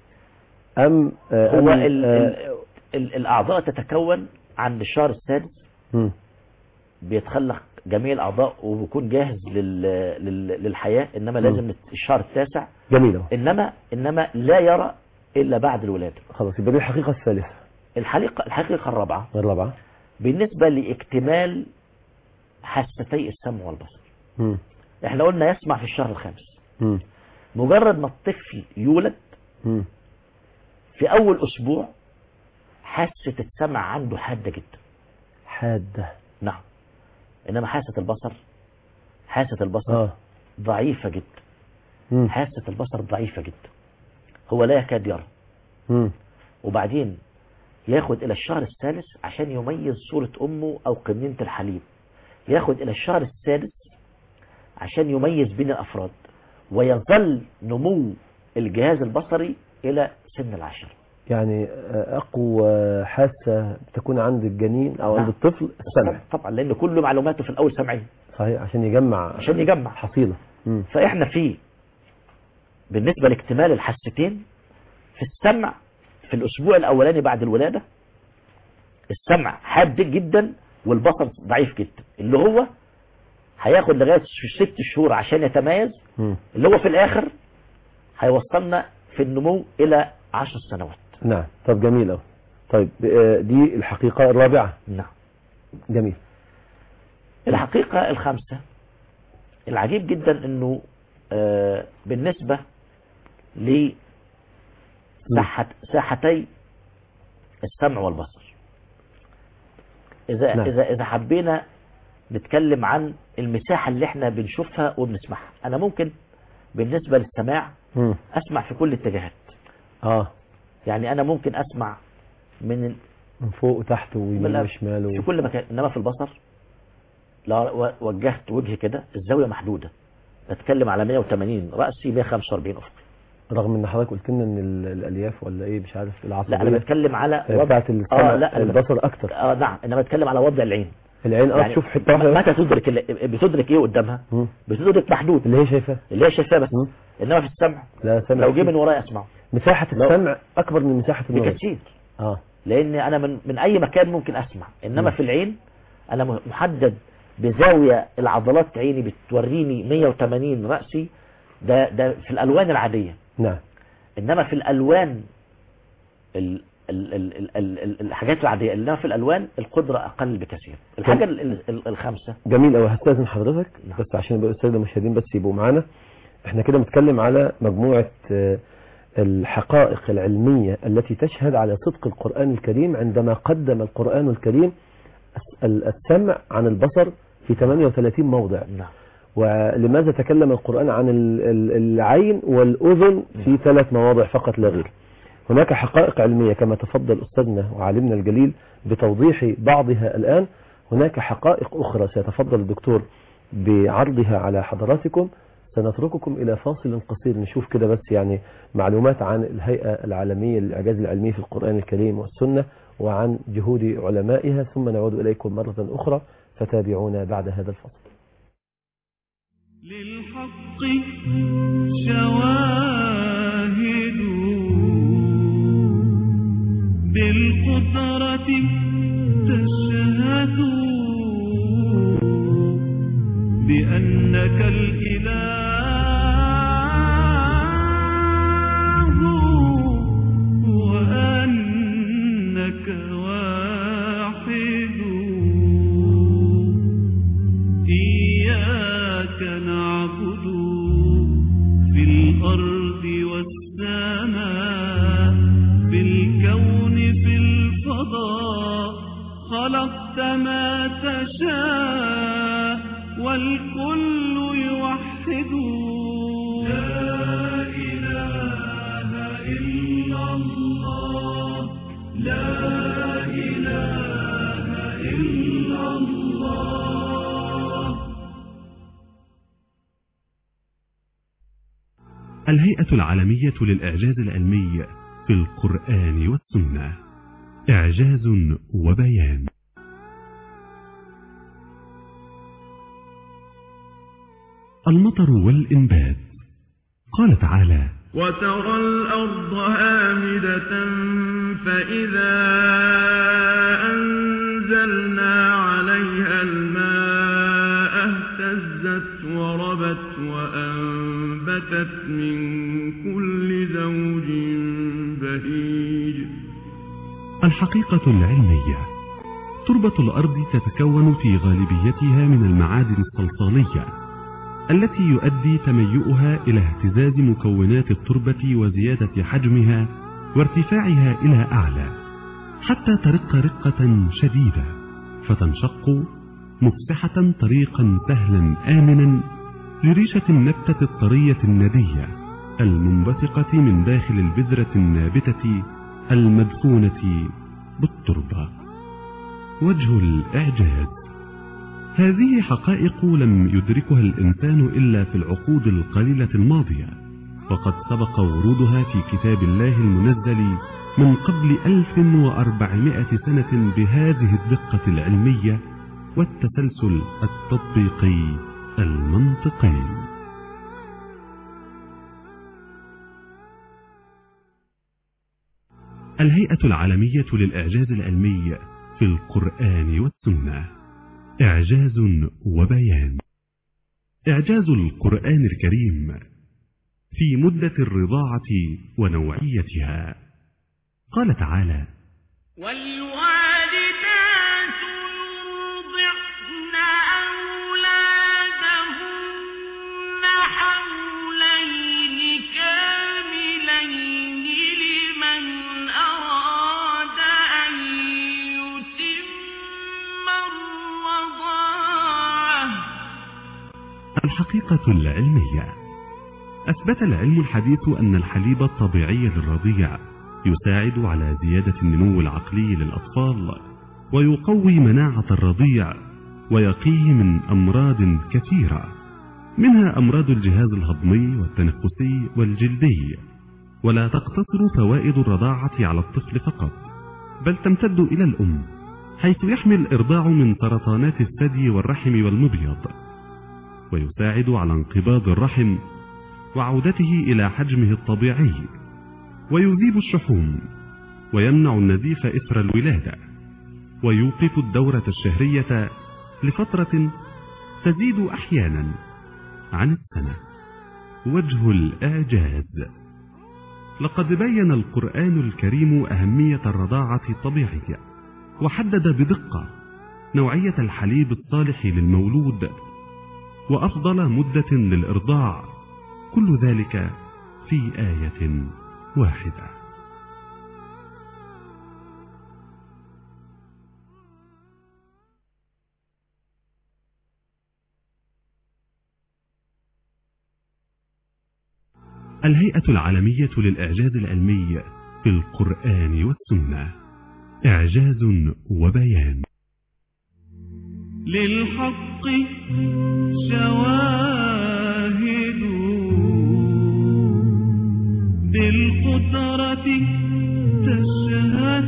أم آه، هو أم ال آه، ال ال الأعضاء تتكون عند الشهر السادس مم. بيتخلق جميع الأعضاء وبيكون جاهز لل لل للحياة إنما لازم الشهر التاسع جميل أهو. إنما إنما لا يرى إلا بعد الولادة خلاص يبقى دي الحقيقة الثالثة الحقيقة, الحقيقة الرابعة الرابعة بالنسبة لاكتمال حاستي السمع والبصر مم. احنا قلنا يسمع في الشهر الخامس مم. مجرد ما الطفل يولد مم. في أول أسبوع حاسة السمع عنده حادة جدا حادة نعم إنما حاسة البصر حاسة البصر اه ضعيفة جدا مم. حاسة البصر ضعيفة جدا هو لا يكاد يرى مم. وبعدين ياخد إلى الشهر الثالث عشان يميز صورة أمه أو قنينة الحليب ياخد إلى الشهر السادس عشان يميز بين الأفراد ويظل نمو الجهاز البصري إلى سن العشر يعني آه، أقوى حاسة تكون عند الجنين أو عند نعم. الطفل السمع طبعا لأن كل معلوماته في الأول سمعية صحيح عشان يجمع عشان يجمع حصيلة مم. فإحنا في بالنسبة لاكتمال الحاستين في السمع في الأسبوع الأولاني بعد الولادة السمع حاد جدا والبصر ضعيف جدا اللي هو هياخد لغاية ست شهور عشان يتميز مم. اللي هو في الآخر هيوصلنا في النمو إلى عشر سنوات نعم طب جميل أوي طيب آه، دي الحقيقة الرابعة نعم جميل الحقيقة الخامسة العجيب جدا انه آه، بالنسبة لساحة ساحتي السمع والبصر اذا نعم. اذا اذا حبينا نتكلم عن المساحة اللي احنا بنشوفها وبنسمعها انا ممكن بالنسبة للسماع مم. اسمع في كل الاتجاهات اه يعني انا ممكن اسمع من ال- من فوق وتحت ويمين بالله وشمال في و... كل مكان انما في البصر لو وجهت وجهي كده الزاويه محدوده بتكلم على 180 راسي 145 افقي رغم ان حضرتك قلت لنا ان ال- الالياف ولا ايه مش عارف العصبية لا انا بتكلم على آه، بتاعت السمع اه لا أنا بت- البصر اكتر اه نعم انا بتكلم على وضع العين العين اه تشوف حته واحده بس. متى تدرك ال- بتدرك ايه قدامها مم. بتدرك محدود اللي هي شايفاه اللي هي شايفاه بس مم. انما في السمع لا سمع لو جه كتير. من ورايا اسمعه مساحة لو- السمع اكبر من مساحة النظر بكثير اه لان انا من من اي مكان ممكن اسمع انما مم. في العين انا م- محدد بزاويه العضلات عيني بتوريني 180 راسي ده ده في الالوان العاديه نعم انما في الالوان ال ال ال ال ال ال الحاجات العاديه انما في الالوان القدره اقل بكثير الحاجه ال ال ال الخامسه جميل قوي هستاذن حضرتك نعم. بس عشان يبقى الساده المشاهدين بس يبقوا معانا احنا كده بنتكلم على مجموعة آه، الحقائق العلمية التي تشهد على صدق القرآن الكريم عندما قدم القرآن الكريم الس- ال- السمع عن البصر في 38 موضع نعم ولماذا تكلم القرآن عن ال- ال- العين والأذن في ثلاث مواضع فقط لا غير هناك حقائق علمية كما تفضل أستاذنا وعالمنا الجليل بتوضيح بعضها الآن هناك حقائق أخرى سيتفضل الدكتور بعرضها على حضراتكم سنترككم إلى فاصل قصير نشوف كده بس يعني معلومات عن الهيئة العالمية للإعجاز العلمي في القرآن الكريم والسنة وعن جهود علمائها ثم نعود إليكم مرة أخرى فتابعونا بعد هذا الفصل للحق شواهد بالقدرة تشهد بأنك الإله وأنك واحد إياك نعبد في الأرض والسماء في الكون في الفضاء خلقت ما تشاء والكل يوحد لا إله إلا الله لا إله إلا الله الهيئة العالمية للإعجاز العلمي في القرآن والسنة إعجاز وبيان المطر والإنبات قال تعالى وترى الأرض هامدة فإذا أنزلنا عليها الماء اهتزت وربت وأنبتت من كل زوج الحقيقة العلمية تربة الأرض تتكون في غالبيتها من المعادن الصلصالية التي يؤدي تميؤها إلى اهتزاز مكونات التربة وزيادة حجمها وارتفاعها إلى أعلى حتى ترق رقة شديدة فتنشق مفسحة طريقا سهلا آمنا لريشة النبتة الطرية الندية المنبثقة من داخل البذرة النابتة المدفونة بالتربة وجه الإعجاز هذه حقائق لم يدركها الإنسان إلا في العقود القليلة الماضية وقد سبق ورودها في كتاب الله المنزل من قبل 1400 سنة بهذه الدقة العلمية والتسلسل التطبيقي المنطقي الهيئة العالمية للإعجاز العلمي في القرآن والسنة إعجاز وبيان إعجاز القرآن الكريم في مدة الرضاعة ونوعيتها قال تعالى والوالدات يرضعن أولادهن حولين كاملين لمن أراد أن يتم الرضاعة الحقيقة العلمية أثبت العلم الحديث أن الحليب الطبيعي للرضيع يساعد على زيادة النمو العقلي للأطفال ويقوي مناعة الرضيع ويقيه من أمراض كثيرة منها أمراض الجهاز الهضمي والتنفسي والجلدي ولا تقتصر فوائد الرضاعة على الطفل فقط بل تمتد إلى الأم حيث يحمي الإرضاع من سرطانات الثدي والرحم والمبيض ويساعد على انقباض الرحم وعودته إلى حجمه الطبيعي ويذيب الشحوم ويمنع النزيف إثر الولادة ويوقف الدورة الشهرية لفترة تزيد أحيانا عن السنة وجه الإعجاز لقد بين القرآن الكريم أهمية الرضاعة الطبيعية وحدد بدقة نوعية الحليب الصالح للمولود وأفضل مدة للإرضاع كل ذلك في آية واحدة الهيئة العالمية للإعجاز العلمي في القرآن والسنة إعجاز وبيان للحق شواهد بالقدرة تشهد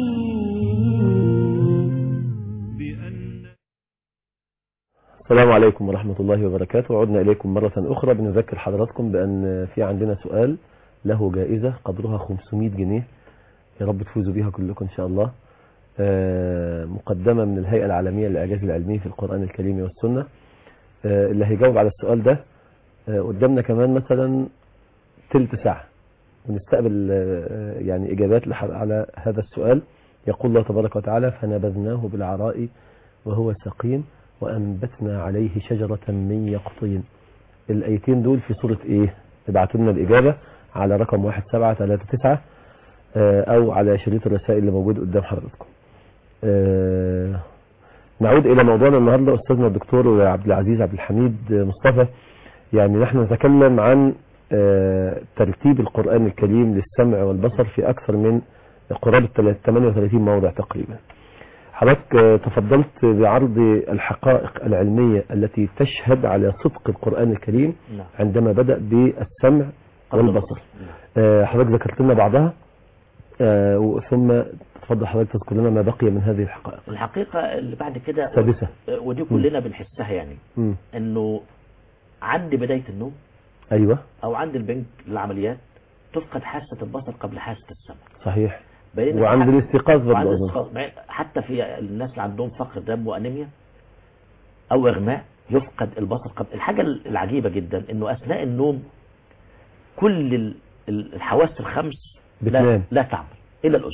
بأن السلام عليكم ورحمة الله وبركاته عدنا إليكم مرة أخرى بنذكر حضراتكم بأن في عندنا سؤال له جائزة قدرها 500 جنيه يا رب تفوزوا بيها كلكم إن شاء الله آه، مقدمة من الهيئة العالمية للإعجاز العلمي في القرآن الكريم والسنة آه، اللي هيجاوب على السؤال ده آه، قدامنا كمان مثلا تلت ساعة ونستقبل آه، يعني إجابات لح- على هذا السؤال يقول الله تبارك وتعالى فنبذناه بالعراء وهو سقيم وأنبتنا عليه شجرة من يقطين الآيتين دول في سورة إيه ابعتوا لنا الإجابة على رقم 1739 آه، أو على شريط الرسائل اللي موجود قدام حضراتكم آه، نعود إلى موضوعنا النهاردة أستاذنا الدكتور عبد العزيز عبد الحميد مصطفى يعني نحن نتكلم عن آه، ترتيب القرآن الكريم للسمع والبصر في أكثر من قرابة 38 موضع تقريبا حضرتك آه، تفضلت بعرض الحقائق العلمية التي تشهد على صدق القرآن الكريم نعم عندما بدأ بالسمع والبصر آه، حضرتك ذكرت لنا بعضها آه، ثم تفضل حضرتك تذكر لنا ما بقي من هذه الحقائق الحقيقة اللي بعد كده السادسة ودي كلنا بنحسها يعني مم. انه عند بداية النوم أيوة او عند البنك للعمليات تفقد حاسة البصر قبل حاسة السمع صحيح بينما وعند حتى- الاستيقاظ وعند برضه أظن. الاستيقاظ. مع- حتى في الناس اللي عندهم فقر دم وانيميا او اغماء يفقد البصر قبل الحاجة العجيبة جدا انه اثناء النوم كل ال- ال- الحواس الخمس لا, بتنام. لا تعمل الا الاذن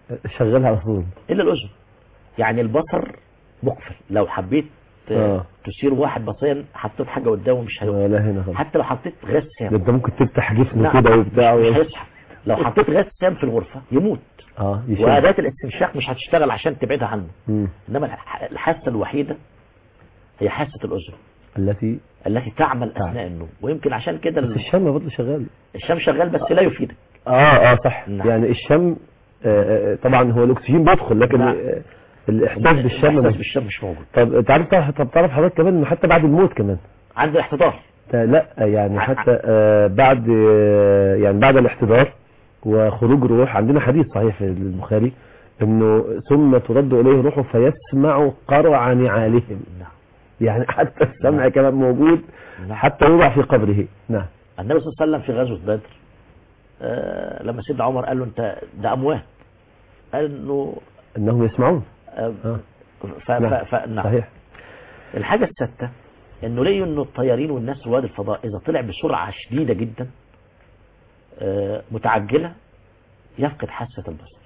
شغال على طول الا الاذن يعني البصر مقفل لو حبيت آه. تثير واحد بصريا حطيت حاجه قدامه مش هيقف ولا هنا خالص حتى لو حطيت غاز ده سام انت ممكن تفتح جسمه نعم. كده وبتاع مش و... هيصحى لو حطيت غاز سام في الغرفه يموت اه يشد واداه الاستنشاق مش هتشتغل عشان تبعدها عنه مم. انما الح- الحاسه الوحيده هي حاسه الاذن التي التي تعمل تعمل. اثناء النوم ويمكن عشان كده بس ال- الشم برضه شغال الشم شغال بس لا يفيدك اه اه صح نعم. يعني الشم آه، آه، طبعا هو الاكسجين بيدخل لكن نعم. آه، الاحساس بالشم الإحساس مش- بالشم مش موجود طب تعرف طب تعرف حضرتك كمان انه حتى بعد الموت كمان عند الاحتضار آه، لا يعني ع- حتى آه، بعد آه، يعني بعد الاحتضار وخروج روح عندنا حديث صحيح في البخاري انه ثم ترد اليه روحه فيسمع قرع نعالهم نعم يعني حتى السمع كمان موجود نعم. حتى يوضع في قبره نعم النبي صلى الله عليه وسلم في غزوه بدر آه لما سيدنا عمر قال له انت ده اموات قال انه انهم يسمعون آه آه. ف ف ف نعم صحيح الحاجه السادسه انه لقيوا انه الطيارين والناس رواد الفضاء اذا طلع بسرعه شديده جدا آه متعجله يفقد حاسه البصر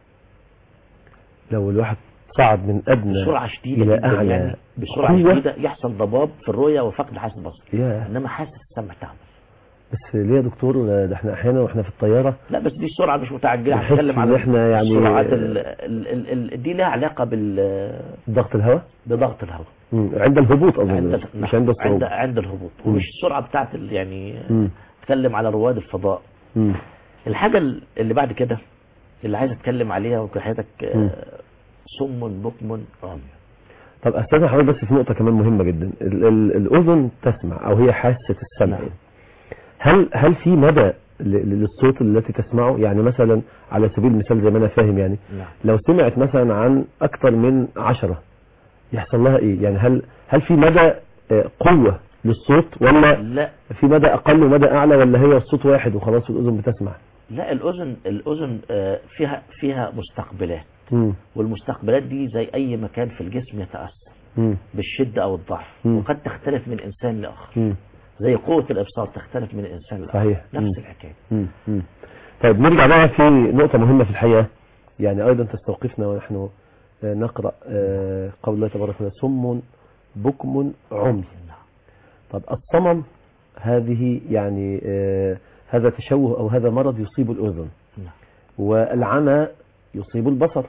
لو الواحد صعد من ادنى بسرعه شديده الى جدا اعلى يعني بسرعه قوة. شديده يحصل ضباب في الرؤيه وفقد حاسه البصر يا انما حاسه السمع تعمل بس ليه يا دكتور ده احنا احيانا واحنا في الطياره لا بس دي السرعه مش متعجله بحس هنتكلم إن على إحنا يعني- السرعات ال ال ال ال دي لها علاقه بال ضغط الهواء بضغط الهواء مم. عند الهبوط اظن عند مش نعم، عند عند الصعود عند الهبوط مم. ومش السرعه بتاعت ال- يعني مم. اتكلم على رواد الفضاء مم. الحاجه ال- اللي بعد كده اللي عايز اتكلم عليها وكان حضرتك آه، مم. صم بكم عمي طب استاذن حضرتك بس في نقطه كمان مهمه جدا ال ال الاذن تسمع او هي حاسه السمع نعم. هل هل في مدى ل- للصوت التي تسمعه يعني مثلا على سبيل المثال زي ما انا فاهم يعني نعم لو سمعت مثلا عن اكثر من عشرة يحصل لها ايه يعني هل هل في مدى آه، قوه للصوت ولا لا في مدى اقل ومدى اعلى ولا هي الصوت واحد وخلاص والاذن بتسمع لا الاذن الاذن آه، فيها فيها مستقبلات مم. والمستقبلات دي زي اي مكان في الجسم يتاثر مم. بالشده او الضعف مم. وقد تختلف من انسان لاخر مم. زي قوه الابصار تختلف من انسان لاخر صحيح مم. نفس الحكايه مم. مم. طيب نرجع بقى في نقطة مهمة في الحياة يعني أيضا تستوقفنا ونحن آه، نقرأ آه، قول الله تبارك وتعالى صم بكم عمي نعم. طب الصمم هذه يعني آه، هذا تشوه أو هذا مرض يصيب الأذن نعم. والعمى يصيب البصر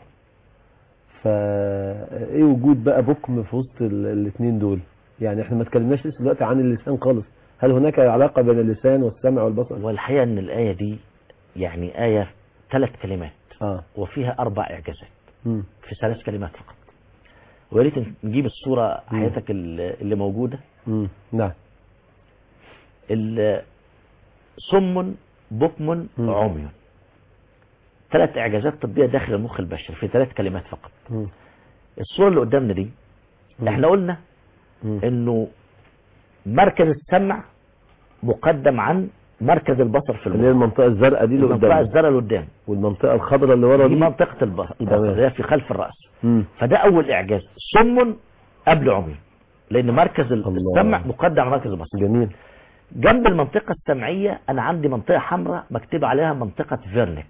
فايه وجود بقى بكم في وسط الاثنين دول يعني احنا ما اتكلمناش لسه دلوقتي عن اللسان خالص هل هناك علاقة بين اللسان والسمع والبصر والحقيقه ان الايه دي يعني ايه ثلاث كلمات اه وفيها اربع اعجازات مم. في ثلاث كلمات فقط ويا ريت نجيب الصوره حياتك اللي اللي موجوده مم. نعم ال- صم بكم مم. عمي ثلاث اعجازات طبيه داخل المخ البشري في ثلاث كلمات فقط مم. الصوره اللي قدامنا دي مم. احنا قلنا مم. انه مركز السمع مقدم عن مركز البصر في اللي هي المخ المنطقة الزرقاء دي اللي المنطقه قدام الزرقاء اللي قدام والمنطقة الخضراء اللي ورا دي دي منطقه البصر البصر تمام. اللي هي في خلف الراس مم. فده اول اعجاز صم قبل عمي لان مركز الله. السمع مقدم على مركز البصر جميل جنب المنطقة السمعية أنا عندي منطقة حمراء مكتوب عليها منطقة فيرنيك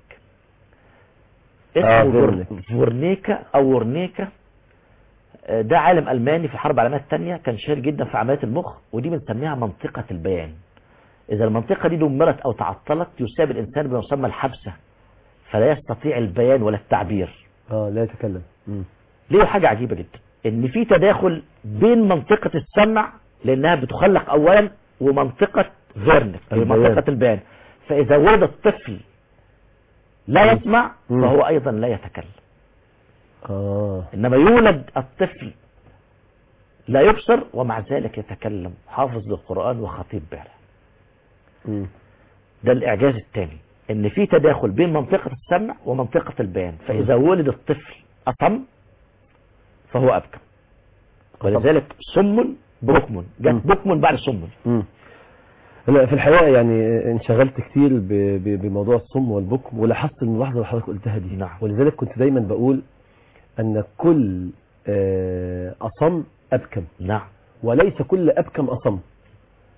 آه، اسمه فور- فيرنيك. فورنيكا أو ورنيكا آه، ده عالم ألماني في الحرب العالمية الثانية كان شهير جدا في عمليات المخ ودي بنسميها منطقة البيان إذا المنطقة دي دمرت أو تعطلت يصاب الإنسان بما يسمى الحبسة فلا يستطيع البيان ولا التعبير اه لا يتكلم مم. ليه حاجة عجيبة جدا ان في تداخل بين منطقة السمع لانها بتخلق اولا ومنطقة فيرنك هي البيان. منطقة البيان فاذا ولد الطفل لا يسمع مم. فهو ايضا لا يتكلم اه انما يولد الطفل لا يبصر ومع ذلك يتكلم حافظ للقرآن وخطيب بارع مم. ده الاعجاز الثاني ان في تداخل بين منطقة السمع ومنطقة البيان فاذا ولد الطفل اصم فهو ابكم ولذلك صم بكم مم. جت بكم بعد صم مم. لا في الحقيقة يعني انشغلت كتير ب- ب- بموضوع الصم والبكم ولاحظت الملاحظة اللي حضرتك قلتها دي نعم. ولذلك كنت دايما بقول ان كل آه، اصم ابكم نعم وليس كل ابكم اصم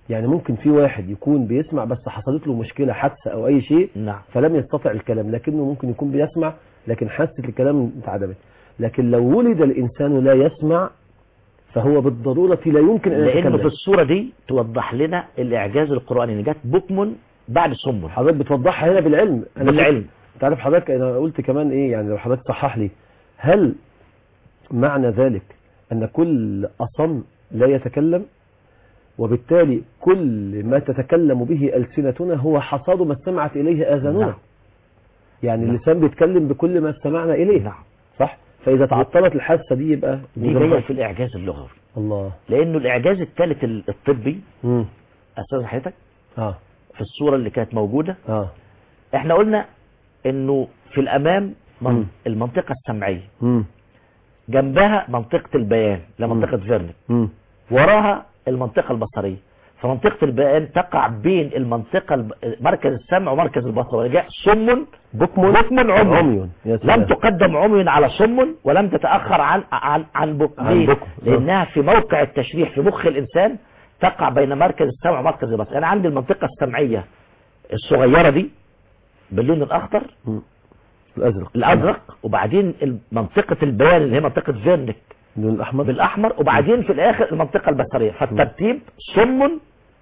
يعني ممكن في واحد يكون بيسمع بس حصلت له مشكلة حادثة او اي شيء نعم فلم يستطع الكلام لكنه ممكن يكون بيسمع لكن حاسة الكلام اتعدمت لكن لو ولد الانسان لا يسمع فهو بالضرورة لا يمكن ان لانه في يتكلم الصورة دي توضح لنا الاعجاز القرآني ان جت بكم بعد صم حضرتك بتوضحها هنا بالعلم أنا بالعلم انت عارف حضرتك انا قلت كمان ايه يعني لو حضرتك صحح لي هل معنى ذلك ان كل اصم لا يتكلم وبالتالي كل ما تتكلم به السنتنا هو حصاد ما استمعت اليه اذاننا نعم. يعني نعم. اللسان بيتكلم بكل ما استمعنا اليه نعم صح فاذا تعطلت الحاسه دي يبقى دي جاية في الاعجاز اللغوي الله لانه الاعجاز الثالث ال- الطبي امم استاذ حضرتك اه في الصورة اللي كانت موجودة اه احنا قلنا انه في الامام من مم. المنطقة السمعية امم جنبها منطقة البيان لمنطقة فيرنك امم وراها المنطقة البصرية فمنطقة البيان تقع بين المنطقة الب... مركز السمع ومركز البصر ورجاء صم بكم بكم عمي عمي يا سلام. لم تقدم عمي على صم ولم تتأخر عن عن عن بكم عن ليه؟ بكم. لأنها في موقع التشريح في مخ الإنسان تقع بين مركز السمع ومركز البصر أنا عندي المنطقة السمعية الصغيرة دي باللون الأخضر مم. الازرق الأزرق وبعدين منطقة البيان اللي هي منطقة فيرنك اللون الاحمر بالاحمر وبعدين في الاخر المنطقه البصريه فالترتيب صم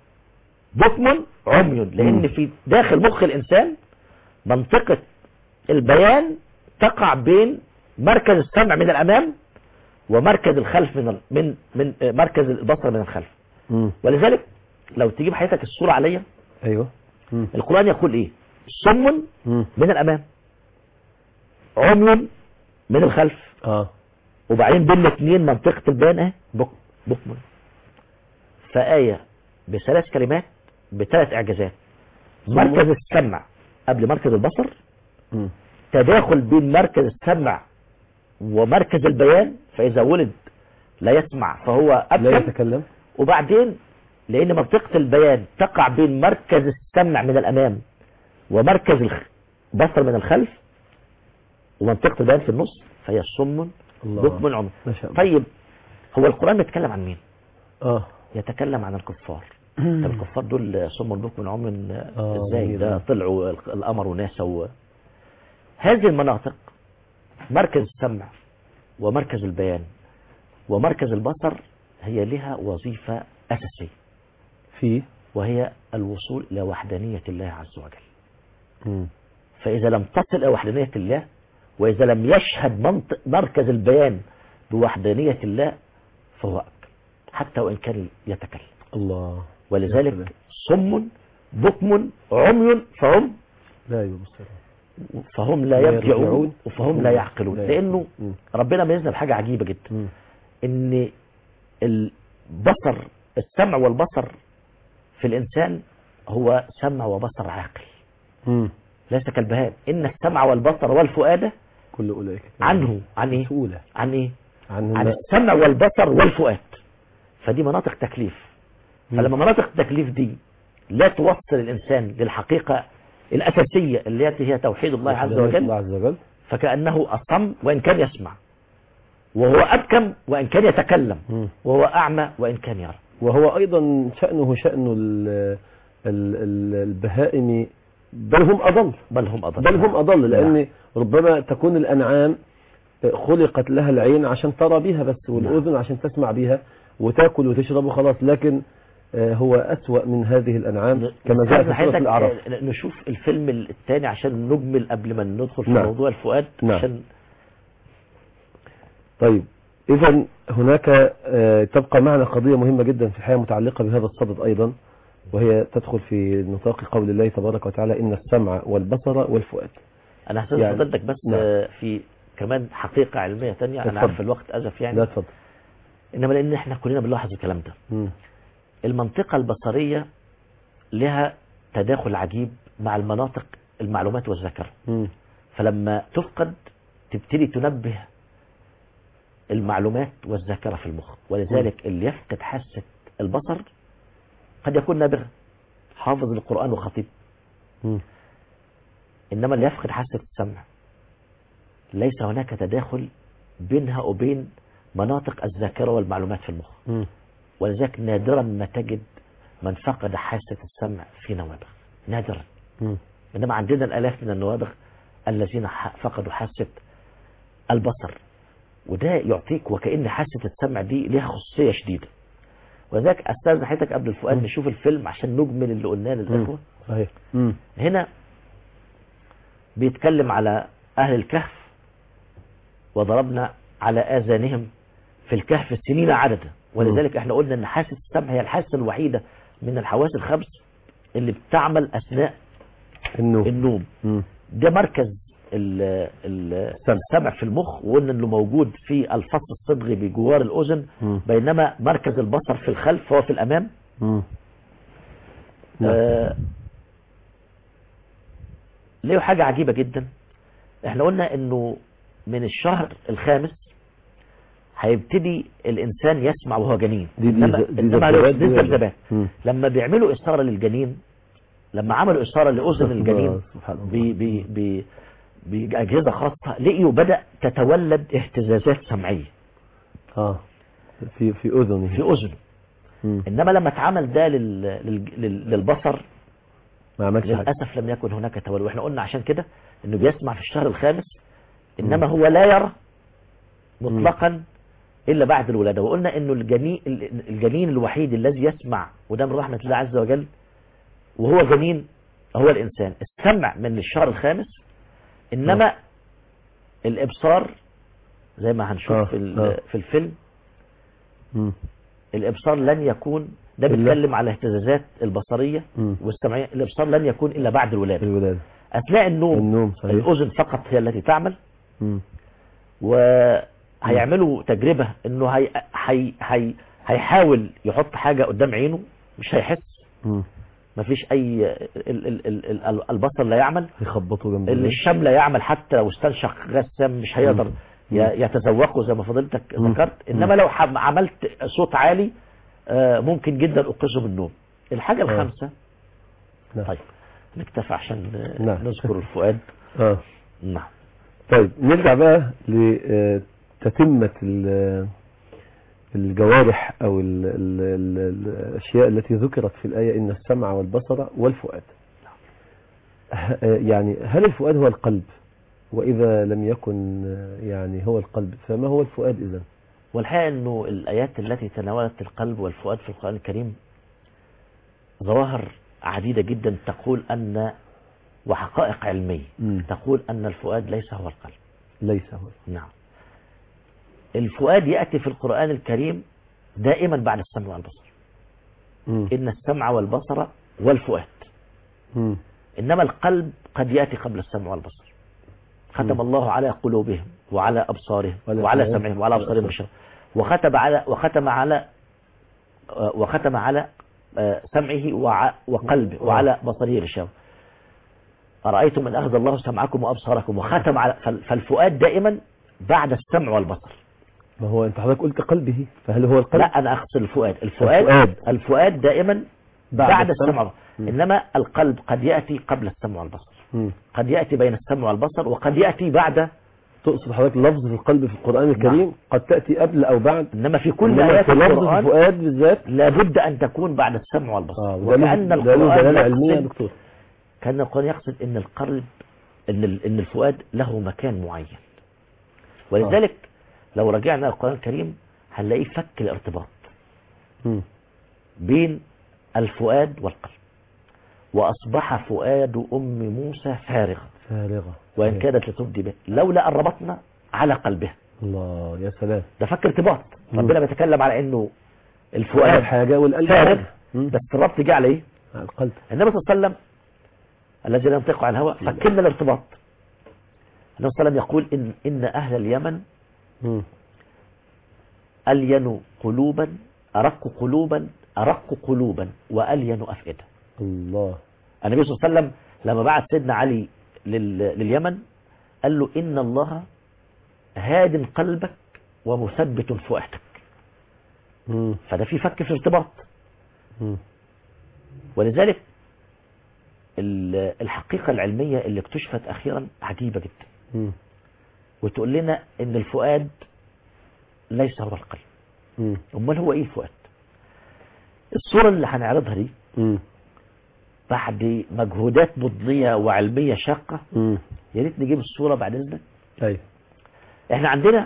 بكم عمي لان مم. في داخل مخ الانسان منطقه البيان تقع بين مركز السمع من الامام ومركز الخلف من ال- من من آه، مركز البصر من الخلف امم ولذلك لو تجيب حياتك الصوره عليا ايوه امم القران يقول ايه صم امم من الامام عمي من الخلف اه وبعدين بين الاثنين منطقة البيان اهي بكم بكم فآية بثلاث كلمات بثلاث إعجازات مركز السمع قبل مركز البصر امم تداخل بين مركز السمع ومركز البيان فإذا ولد لا يسمع فهو لا أبكم يتكلم وبعدين لأن منطقة البيان تقع بين مركز السمع من الأمام ومركز البصر من الخلف ومنطقة البيان في النص فهي صم الله. بكم عمي ما شاء الله طيب هو القرآن بيتكلم عن مين اه يتكلم عن الكفار طب الكفار دول صم بكم عمي آه، ازاي جميل. ده طلعوا القمر وناسا و... هذه المناطق مركز السمع ومركز البيان ومركز البصر هي لها وظيفة أساسية في وهي الوصول إلى وحدانية الله عز وجل امم فإذا لم تصل إلى وحدانية الله وإذا لم يشهد منطق مركز البيان بوحدانية الله فهو أكل حتى وإن كان يتكلم الله يا ولذلك سلام. صم بكم عمي فهم لا يبصر فهم لا لا يرجعون يرجعون وفهم لا يعقلون لا لأنه مم. ربنا ميزنا بحاجة عجيبة جدا مم. إن البصر السمع والبصر في الإنسان هو سمع وبصر عاقل مم. ليس كالبهائم إن السمع والبصر والفؤاد كل اولئك كان عنه عن إيه؟ مسؤولة عن إيه؟ عن عن السمع والبصر والفؤاد فدي مناطق تكليف فلما مناطق التكليف دي لا توصل الإنسان للحقيقة الأساسية التي هي توحيد الله عز الله وجل عز وجل فكأنه أصم وإن كان يسمع وهو أبكم وإن كان يتكلم مم. وهو أعمى وإن كان يرى وهو ايضا شأنه شأن ال- ال- ال- البهائم بل هم اضل بل هم أضل بل هم أضل نعم. لأن ربما تكون الأنعام خلقت لها العين عشان ترى بها بس والأذن عشان تسمع بها وتاكل وتشرب وخلاص لكن آه، هو أسوأ من هذه الأنعام كما جاء في سورة حضرتك، الأعراف آه، نشوف الفيلم الثاني عشان نجمل قبل ما ندخل في نعم. موضوع الفؤاد نعم. عشان طيب إذا هناك آه، تبقى معنا قضية مهمة جدا في الحياة متعلقة بهذا الصدد أيضا وهي تدخل في نطاق قول الله تبارك وتعالى إن السمع والبصر والفؤاد أنا هستاذن يعني- حضرتك بس نعم. آه، في كمان حقيقة علمية تانية أنا اتفضل. عارف الوقت أزف يعني لا تفضل إنما لأن إحنا كلنا بنلاحظ الكلام ده مم. المنطقة البصرية لها تداخل عجيب مع المناطق المعلومات والذاكرة مم. فلما تفقد تبتدي تنبه المعلومات والذاكرة في المخ ولذلك اللي يفقد حاسة البصر قد يكون نابغة حافظ القرآن وخطيب مم. إنما اللي يفقد حاسة السمع ليس هناك تداخل بينها وبين مناطق الذاكرة والمعلومات في المخ مم. ولذلك نادرا ما تجد من فقد حاسة السمع في نوابغ نادرا مم. إنما عندنا الآلاف من النوابغ الذين ح- فقدوا حاسة البصر وده يعطيك وكأن حاسة السمع دي ليها خصوصية شديدة ولذلك أستاذن حضرتك قبل الفؤاد نشوف الفيلم عشان نجمل اللي قلناه للإخوة صحيح مم. هنا بيتكلم على أهل الكهف وضربنا على آذانهم في الكهف سنين عددا ولذلك احنا قلنا ان حاسة السمع هي الحاسة الوحيدة من الحواس الخمس اللي بتعمل أثناء النوم النوم مم. ده مركز ال- ال- السمع في المخ وقلنا انه موجود في الفص الصدغي بجوار الأذن مم. بينما مركز البصر في الخلف هو في الأمام مم. نعم. آه، ليه حاجة عجيبة جدا احنا قلنا انه من الشهر الخامس هيبتدي الانسان يسمع وهو جنين دي- دي انما ز- دي انما ذبذبات دي دي ولا؟ ذبذبات مم. لما بيعملوا اثاره للجنين لما عملوا اثاره لاذن الجنين سبحان الله. ب- ب- ب- باجهزه خاصه لقيوا بدا تتولد اهتزازات سمعيه اه في في اذنه في اذنه مم. انما لما اتعمل ده لل- لل- لل- للبصر ما عملش حاجه للأسف لم يكن هناك تولد واحنا قلنا عشان كده انه بيسمع في الشهر الخامس انما هو لا يرى مطلقا الا بعد الولادة وقلنا انه الجنين الجنين الوحيد الذي يسمع وده من رحمة الله عز وجل وهو جنين هو الانسان السمع من الشهر الخامس انما الابصار زي ما هنشوف آه، في ال- آه. في الفيلم مم. الابصار لن يكون ده إلا- بيتكلم على اهتزازات البصريه مم. والسمعيه الابصار لن يكون الا بعد الولاده الولاده اثناء النوم, النوم صحيح الاذن فقط هي التي تعمل مم. وهيعملوا تجربه انه هي هي هي هيحاول يحط حاجه قدام عينه مش هيحس مم. مفيش اي ال ال ال ال البصر لا يعمل يخبطوا جنب اللي الوجه. الشم لا يعمل حتى لو استنشق غاز سام مش هيقدر مم. ي- يتذوقه زي ما فضلتك مم. ذكرت انما لو حم- عملت صوت عالي آه، ممكن جدا انقذه من النوم الحاجه الخامسه نعم. طيب نكتفي عشان آه، نعم. نذكر الفؤاد اه نعم طيب نرجع بقى لتتمة الجوارح أو ال ال ال الأشياء التي ذكرت في الآية إن السمع والبصر والفؤاد ه- يعني هل الفؤاد هو القلب وإذا لم يكن يعني هو القلب فما هو الفؤاد إذا والحقيقة أنه الآيات التي تناولت القلب والفؤاد في القرآن الكريم ظواهر عديدة جدا تقول أن وحقائق علمية مم. تقول أن الفؤاد ليس هو القلب ليس هو نعم الفؤاد يأتي في القرآن الكريم دائما بعد السمع والبصر مم. إن السمع والبصر والفؤاد مم. إنما القلب قد يأتي قبل السمع والبصر ختم مم. الله على قلوبهم وعلى أبصارهم وعلى وعلى سمعهم سمعهم وعلى أبصارهم بشر وختم على وختم على آه، وختم على آه، سمعه وع- وقلبه آه. وعلى بصره غشاوة أرأيتم من أخذ الله سمعكم وأبصاركم وختم على فال- فالفؤاد دائما بعد السمع والبصر ما هو أنت حضرتك قلت قلبه فهل هو القلب لا أنا أقصد الفؤاد الفؤاد الفؤاد. الفؤاد دائما بعد بعد, السمع. السمع مم. إنما القلب قد يأتي قبل السمع والبصر مم. قد يأتي بين السمع والبصر وقد يأتي بعد تقصد حضرتك لفظ في القلب في القرآن الكريم قد تأتي قبل أو بعد إنما في كل إنما آيات في لفظ القرآن الفؤاد بالذات لابد أن تكون بعد السمع والبصر اه وده له وكأن ده له القرآن دلالة علمية يا يقصد دكتور كان القرآن يقصد إن القلب إن ال- إن الفؤاد له مكان معين ولذلك لو رجعنا القرآن الكريم هنلاقيه فك الارتباط مم. بين الفؤاد والقلب وأصبح فؤاد أم موسى فارغا فارغة وإن صحيح. كادت لتبدي به لولا أن ربطنا على قلبها الله يا سلام ده فك ارتباط مم. ربنا بيتكلم على إنه فؤاد الفؤاد حاجة والقلب فارغ حاجة مم. بس الربط جه على إيه؟ على القلب النبي صلى الله عليه وسلم الذي لا ينطق عن الهوى فكنا الارتباط النبي صلى الله عليه وسلم يقول إن, إن أهل اليمن مم. ألين قلوبا أرق قلوبا أرق قلوبا وألين أفئدة الله النبي صلى الله عليه وسلم لما بعت سيدنا علي لل... لليمن قال له إن الله هاد قلبك ومثبت فؤادك مم. فده في فك في ارتباط مم. ولذلك ال- الحقيقة العلمية اللي اكتشفت أخيرا عجيبة جدا مم. وتقول لنا إن الفؤاد ليس هو القلب مم. أمال هو إيه الفؤاد الصورة اللي هنعرضها دي مم. بعد مجهودات بطنية وعلمية شاقة مم. يا ريت نجيب الصورة بعد إذنك ايوه احنا عندنا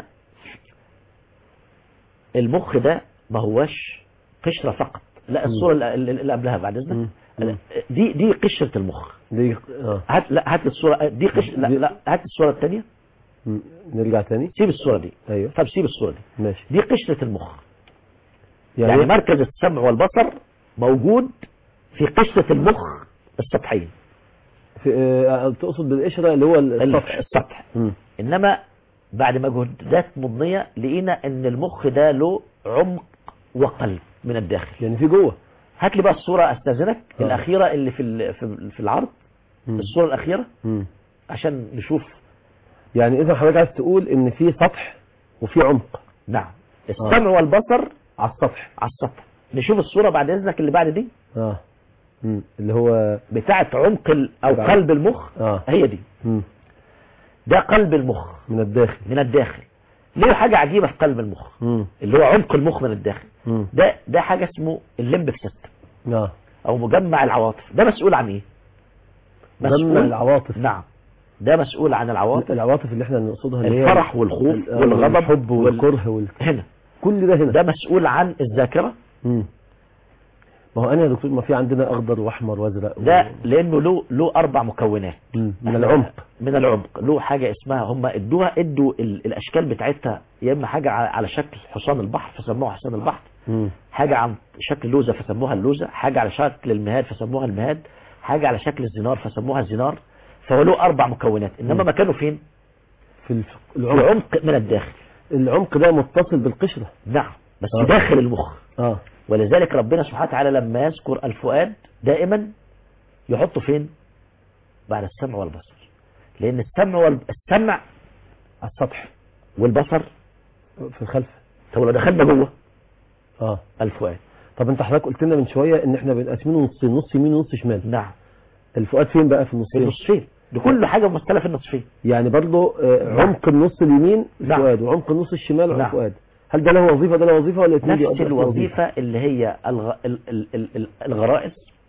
المخ ده ما هواش قشرة فقط لا الصورة اللي- اللي اللي قبلها بعد مم. إذنك مم. دي دي قشرة المخ دي اه هات لا هات الصورة دي قش لا دي- لا هات الصورة الثانية مم. نرجع تاني سيب الصورة دي ايوه طب سيب الصورة دي ماشي دي قشرة المخ يعني, يعني مركز السمع والبصر موجود في قشرة المخ السطحية في آه تقصد بالقشره اللي هو السطح السطح مم. انما بعد مجهودات مضنية لقينا ان المخ ده له عمق وقلب من الداخل يعني في جوه هات لي بقى الصورة استاذنك آه. الاخيرة اللي في ال- في في العرض مم. الصورة الاخيرة مم. عشان نشوف يعني اذا حضرتك عايز تقول ان في سطح وفي عمق نعم السمع والبصر على السطح على السطح نشوف الصورة بعد اذنك اللي بعد دي اه مم. اللي هو بتاعة عمق ال- او بعد. قلب المخ اه هي دي مم. ده قلب المخ من الداخل من الداخل ليه حاجة عجيبة في قلب المخ مم. اللي هو عمق المخ من الداخل مم. ده ده حاجة اسمه الليمبك سيستم اه او مجمع العواطف ده مسؤول عن ايه مجمع العواطف نعم ده مسؤول عن العواطف العواطف اللي احنا نقصدها اللي هي الفرح والخوف ال- آه، والغضب والحب وال- والكره وال... هنا كل ده هنا ده مسؤول عن الذاكرة مم. ما هو انا يا دكتور ما في عندنا اخضر واحمر وازرق ده لانه له له اربع مكونات مم. من إحنا- العمق من العمق له حاجة اسمها هم ادوها ادوا ال- الاشكال بتاعتها يا اما حاجة ع- على شكل حصان البحر فسموها حصان البحر مم. حاجة عن شكل لوزة فسموها اللوزة حاجة على شكل المهاد فسموها المهاد حاجة على شكل الزنار فسموها الزنار فهو له أربع مكونات إنما مم. مكانه فين؟ في الف... في العمق العمق من الداخل العمق ده متصل بالقشره نعم بس آه. داخل المخ اه ولذلك ربنا سبحانه وتعالى لما يذكر الفؤاد دائما يحطه فين؟ بعد السمع والبصر لأن السمع والسمع على السطح والبصر في الخلف طب لو دخلنا جوه اه الفؤاد طب انت حضرتك قلت لنا من شويه ان احنا بنقسمينه نصين نص يمين ونص شمال نعم الفؤاد فين بقى في في النصين النصفين دي كل حاجة ممثلة في النصفين يعني برضه آه، عمق النص اليمين نعم. الفؤاد وعمق النص الشمال نعم. الفؤاد هل ده له وظيفه ده له وظيفه ولا الاثنين نفس بيؤدوا الوظيفة اللي هي الغ... ال... ال... ال... ال- الغرائز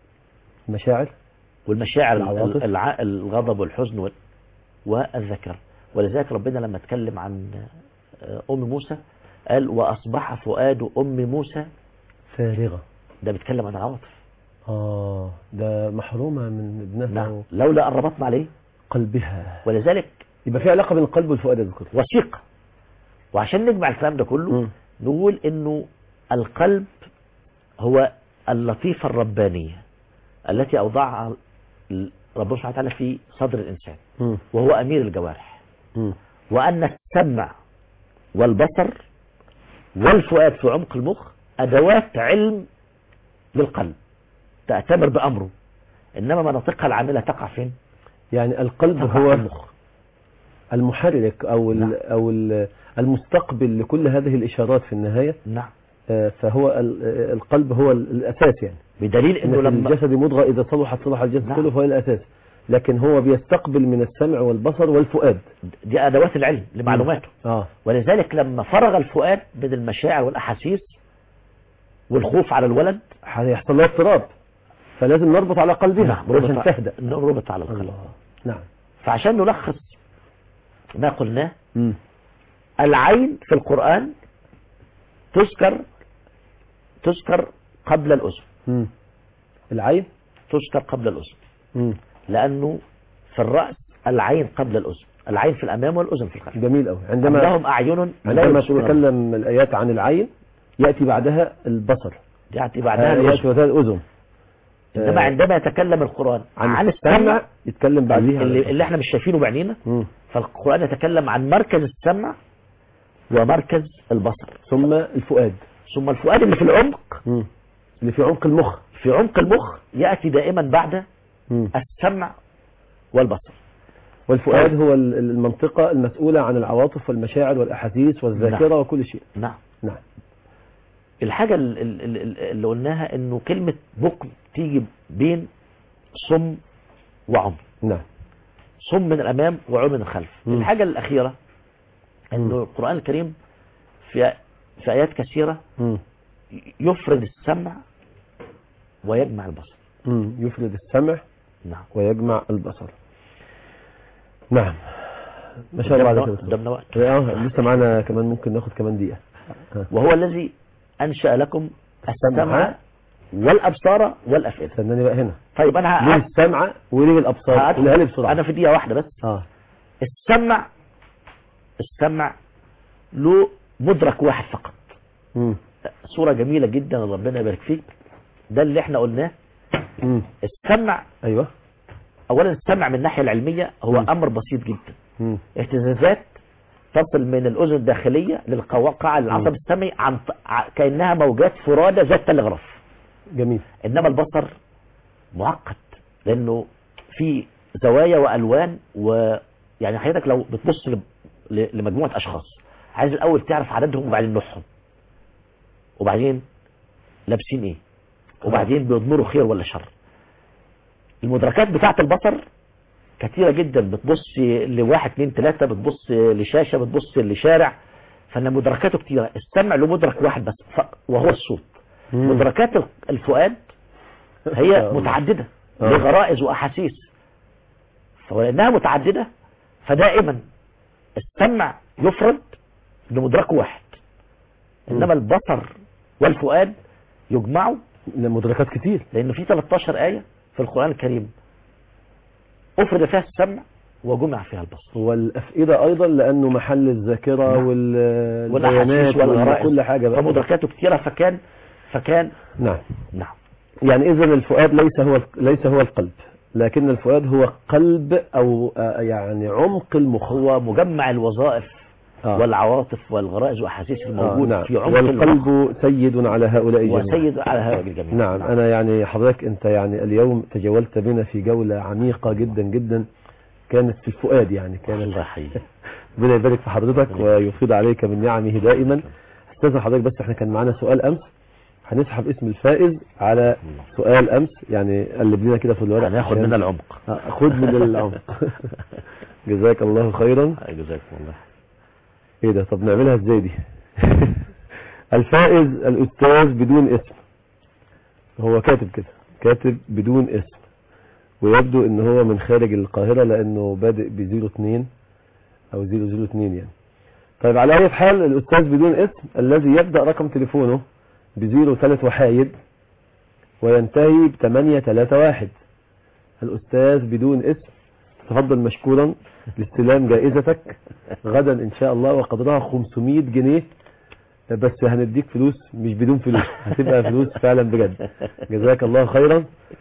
مشاعر والمشاعر العواطف. ال- الع... الغضب والحزن وال... والذكر ولذلك ربنا لما اتكلم عن آه، أم موسى قال وأصبح فؤاد أم موسى فارغه ده بيتكلم عن العواطف اه ده محرومه من ابنها نعم لولا أن ربطنا عليه وقلبها ولذلك يبقى في علاقه بين القلب والفؤاد يا دكتور وثيقة وعشان نجمع الكلام ده كله مم. نقول إنه القلب هو اللطيفة الربانية التي أوضعها ال- ربنا سبحانه وتعالى في صدر الإنسان مم. وهو أمير الجوارح مم. وأن السمع والبصر والفؤاد في عمق المخ أدوات علم للقلب تأتمر بأمره إنما مناطقها العاملة تقع فين؟ يعني القلب تقع في هو المخ المحرك او ال نعم. او ال المستقبل لكل هذه الاشارات في النهايه نعم آه، فهو ال- آه، القلب هو ال- الاساس يعني بدليل إن إنه في لما الجسد مضغه اذا صلحت صلح الجسد نعم. كله فهو الاساس لكن هو بيستقبل من السمع والبصر والفؤاد دي أدوات العلم لمعلوماته اه ولذلك لما فرغ الفؤاد من المشاعر والأحاسيس والخوف على الولد هيحصل له اضطراب فلازم نربط على قلبها نعم عشان ربط تهدأ ربط على القلب الله نعم فعشان نلخص ما قلناه مم. العين في القرآن تذكر تذكر قبل الأذن مم. العين تذكر قبل الأذن مم. لأنه في الرأس العين قبل الأذن العين في الأمام والأذن في الخلف جميل قوي عندما عندهم أعين لا عندما يبصرون بها. تتكلم الآيات عن العين يأتي بعدها البصر يأتي بعدها آه، الوجه يأتي بعدها الأذن إنما آه، عندما يتكلم القرآن عن, عن السمع السمع يتكلم بعديها عن اللي, البصر. اللي احنا مش شايفينه بعينينا مم. فالقرآن يتكلم عن مركز السمع ومركز البصر ثم الفؤاد ثم الفؤاد اللي في العمق مم. اللي في عمق المخ في عمق المخ يأتي دائما بعد مم. السمع والبصر والفؤاد هو ال- المنطقة المسؤولة عن العواطف والمشاعر والأحاسيس والذاكرة وكل شيء نعم نعم الحاجة ال- ال- ال- اللي قلناها انه كلمة بكم تيجي بين صم وعمي نعم صم من الامام وعمي من الخلف مم. الحاجة الاخيرة انه القرآن الكريم في في ايات كثيرة مم. يفرد السمع ويجمع البصر مم. يفرد السمع نعم ويجمع البصر نعم ما شاء الله عليك يا دكتور. قدامنا وقت اه لسه معانا كمان ممكن ناخد كمان دقيقة وهو الذي أنشأ لكم السمع. السمع والأبصار والأفئدة استناني بقى هنا طيب أنا ليه ه- السمع وليه الأبصار هقول- قولها لي بسرعة أنا في دقيقة واحدة بس اه السمع السمع له مدرك واحد فقط مم. صورة جميلة جدا ربنا يبارك فيك ده اللي احنا قلناه مم. السمع ايوه اولا السمع من الناحية العلمية هو مم. امر بسيط جدا مم. اهتزازات تصل من الاذن الداخلية للقواقع للعصب مم. السمعي عن ط- ع- كأنها موجات فرادة ذات تلغراف جميل انما البصر معقد لانه في زوايا والوان ويعني حضرتك لو بتبص ل- ل- لمجموعه اشخاص عايز الاول تعرف عددهم وبعدين نوعهم وبعدين لابسين ايه وبعدين بيضمروا خير ولا شر المدركات بتاعه البصر كتيره جدا بتبص لواحد اتنين تلاته بتبص لشاشه بتبص لشارع فان مدركاته كتيره السمع له مدرك واحد بس ف- وهو الصوت مم. مدركات الفؤاد شاء هي الله. متعددة آه. لغرائز وأحاسيس فلأنها متعددة فدائما السمع يفرد لمدرك واحد إنما البصر والفؤاد يجمعوا مدركات كتير لأنه في 13 آية في القرآن الكريم أفرد فيها السمع وجمع فيها البصر والأفئدة أيضا لأنه محل الذاكرة نعم. والبيانات والأحاسيس والغرائز وكل حاجة بقى فمدركاته كثيرة فكان فكان نعم نعم يعني إذا الفؤاد ليس هو ليس هو القلب لكن الفؤاد هو قلب أو آه، يعني عمق المخ هو مجمع الوظائف آه. والعواطف والغرائز والأحاسيس آه، الموجودة نعم. في عمق المخ والقلب سيد على هؤلاء جميعا وسيد على هؤلاء الجميع نعم أنا يعني حضرتك أنت يعني اليوم تجولت بنا في جولة عميقة جدا جدا كانت في الفؤاد يعني كانت الله يحييك ربنا يبارك في حضرتك ويفيض عليك من نعمه دائما استاذن حضرتك بس احنا كان معانا سؤال امس هنسحب اسم الفائز على سؤال امس يعني قلب لنا كده في الورق هناخد عشان- من العمق آه، خد من العمق جزاك الله خيرا جزاكم الله ايه ده طب نعملها ازاي دي الفائز الاستاذ بدون اسم هو كاتب كده كاتب بدون اسم ويبدو ان هو من خارج القاهرة لانه بادئ ب 02 او 002 يعني طيب على اي حال الاستاذ بدون اسم الذي يبدأ رقم تليفونه ب 03 وحايد وينتهي ب 831 الاستاذ بدون اسم تفضل مشكورا لاستلام جائزتك غدا ان شاء الله وقدرها 500 جنيه بس هنديك فلوس مش بدون فلوس هتبقى فلوس فعلا بجد جزاك الله خيرا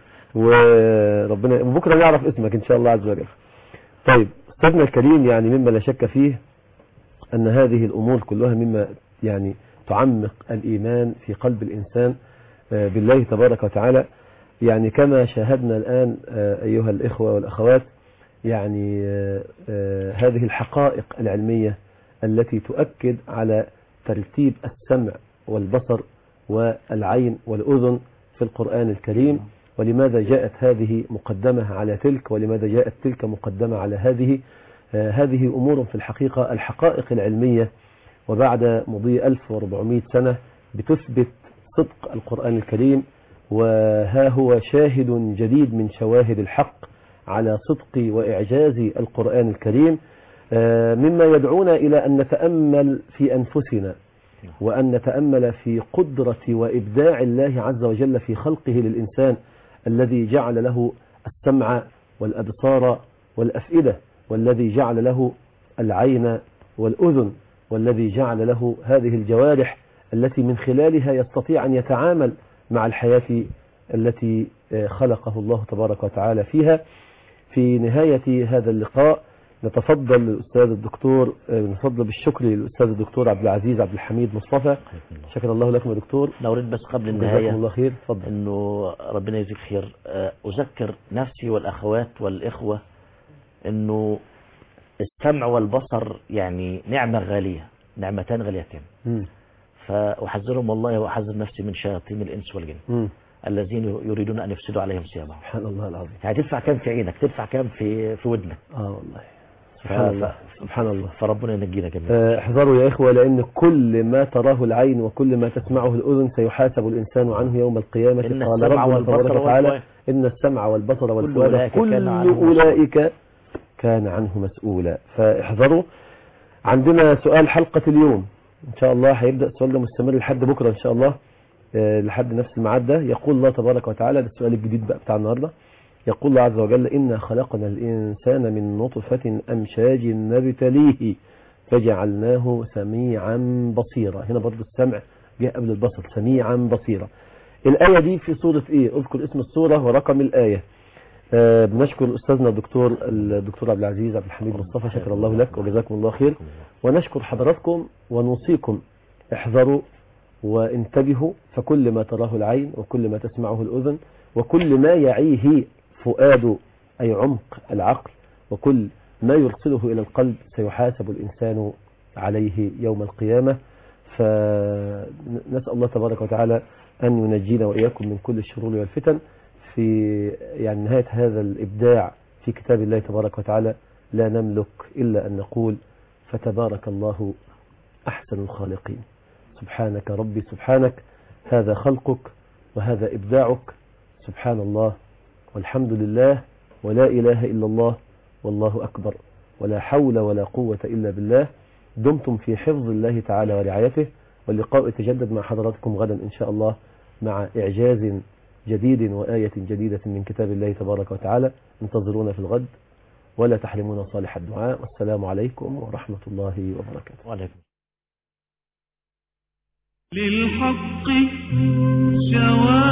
وربنا وبكره نعرف اسمك ان شاء الله عز وجل طيب استاذنا الكريم يعني مما لا شك فيه ان هذه الامور كلها مما يعني تعمق الايمان في قلب الانسان آه، بالله تبارك وتعالى يعني كما شاهدنا الان آه، ايها الاخوه والاخوات يعني آه، آه، هذه الحقائق العلمية التي تؤكد على ترتيب السمع والبصر والعين والأذن في القرآن الكريم ولماذا جاءت هذه مقدمة على تلك ولماذا جاءت تلك مقدمة على هذه آه، هذه أمور في الحقيقة الحقائق العلمية وبعد مضي 1400 سنة بتثبت صدق القرآن الكريم وها هو شاهد جديد من شواهد الحق على صدق وإعجاز القرآن الكريم آه، مما يدعونا إلى أن نتأمل في أنفسنا وأن نتأمل في قدرة وإبداع الله عز وجل في خلقه للإنسان الذي جعل له السمع والأبصار والأفئدة والذي جعل له العين والأذن والذي جعل له هذه الجوارح التي من خلالها يستطيع أن يتعامل مع الحياة التي آه، خلقه الله تبارك وتعالى فيها في نهاية هذا اللقاء نتفضل للأستاذ الدكتور آه، نتفضل بالشكر للأستاذ الدكتور عبد العزيز عبد الحميد مصطفى شكر الله لكم يا دكتور لو أريد بس قبل جزاكم النهاية الله خير تفضل انه ربنا يجزيك خير آه، اذكر نفسي والاخوات والاخوة انه السمع والبصر يعني نعمة غالية نعمتان غاليتان مم. فأحذرهم والله وأحذر نفسي من شياطين الإنس والجن مم. الذين يريدون أن يفسدوا عليهم صيامهم سبحان الله العظيم يعني تدفع كام في عينك تدفع كام في في ودنك اه والله سبحان الله سبحان الله فربنا ينجينا جميعا آه، احذروا يا إخوة لأن كل ما تراه العين وكل ما تسمعه الأذن سيحاسب الإنسان عنه يوم القيامة إن قال السمع ربنا والبصر تبارك وتعالى والفؤاد. إن السمع والبصر والفؤاد أولئك كل كان عنه مسؤولا. أولئك كان عنه مسؤولا فاحذروا عندنا سؤال حلقة اليوم إن شاء الله هيبدأ السؤال ده مستمر لحد بكرة إن شاء الله آه، لحد نفس الميعاد ده يقول الله تبارك وتعالى ده السؤال الجديد بقى بتاع النهارده يقول الله عز وجل إنا خلقنا الإنسان من نطفة أمشاج نبتليه فجعلناه سميعا بصيرا هنا برضه السمع جاء قبل البصر سميعا بصيرا الآية دي في سورة إيه اذكر اسم السورة ورقم الآية آه بنشكر أستاذنا الدكتور الدكتور عبد العزيز عبد الحميد مصطفى شكر الله لك وجزاكم الله خير ونشكر حضراتكم ونوصيكم احذروا وانتبهوا فكل ما تراه العين وكل ما تسمعه الأذن وكل ما يعيه فؤاد أي عمق العقل وكل ما يرسله إلى القلب سيحاسب الإنسان عليه يوم القيامة فنسأل الله تبارك وتعالى أن ينجينا وإياكم من كل الشرور والفتن في يعني نهاية هذا الإبداع في كتاب الله تبارك وتعالى لا نملك إلا أن نقول فتبارك الله أحسن الخالقين سبحانك ربي سبحانك هذا خلقك وهذا إبداعك سبحان الله والحمد لله ولا إله إلا الله والله أكبر ولا حول ولا قوة إلا بالله دمتم في حفظ الله تعالى ورعايته واللقاء يتجدد مع حضراتكم غدا إن شاء الله مع إعجاز جديد وآية جديدة من كتاب الله تبارك وتعالى انتظرونا في الغد ولا تحرمونا صالح الدعاء والسلام عليكم ورحمة الله وبركاته وعليكم للحق شواهد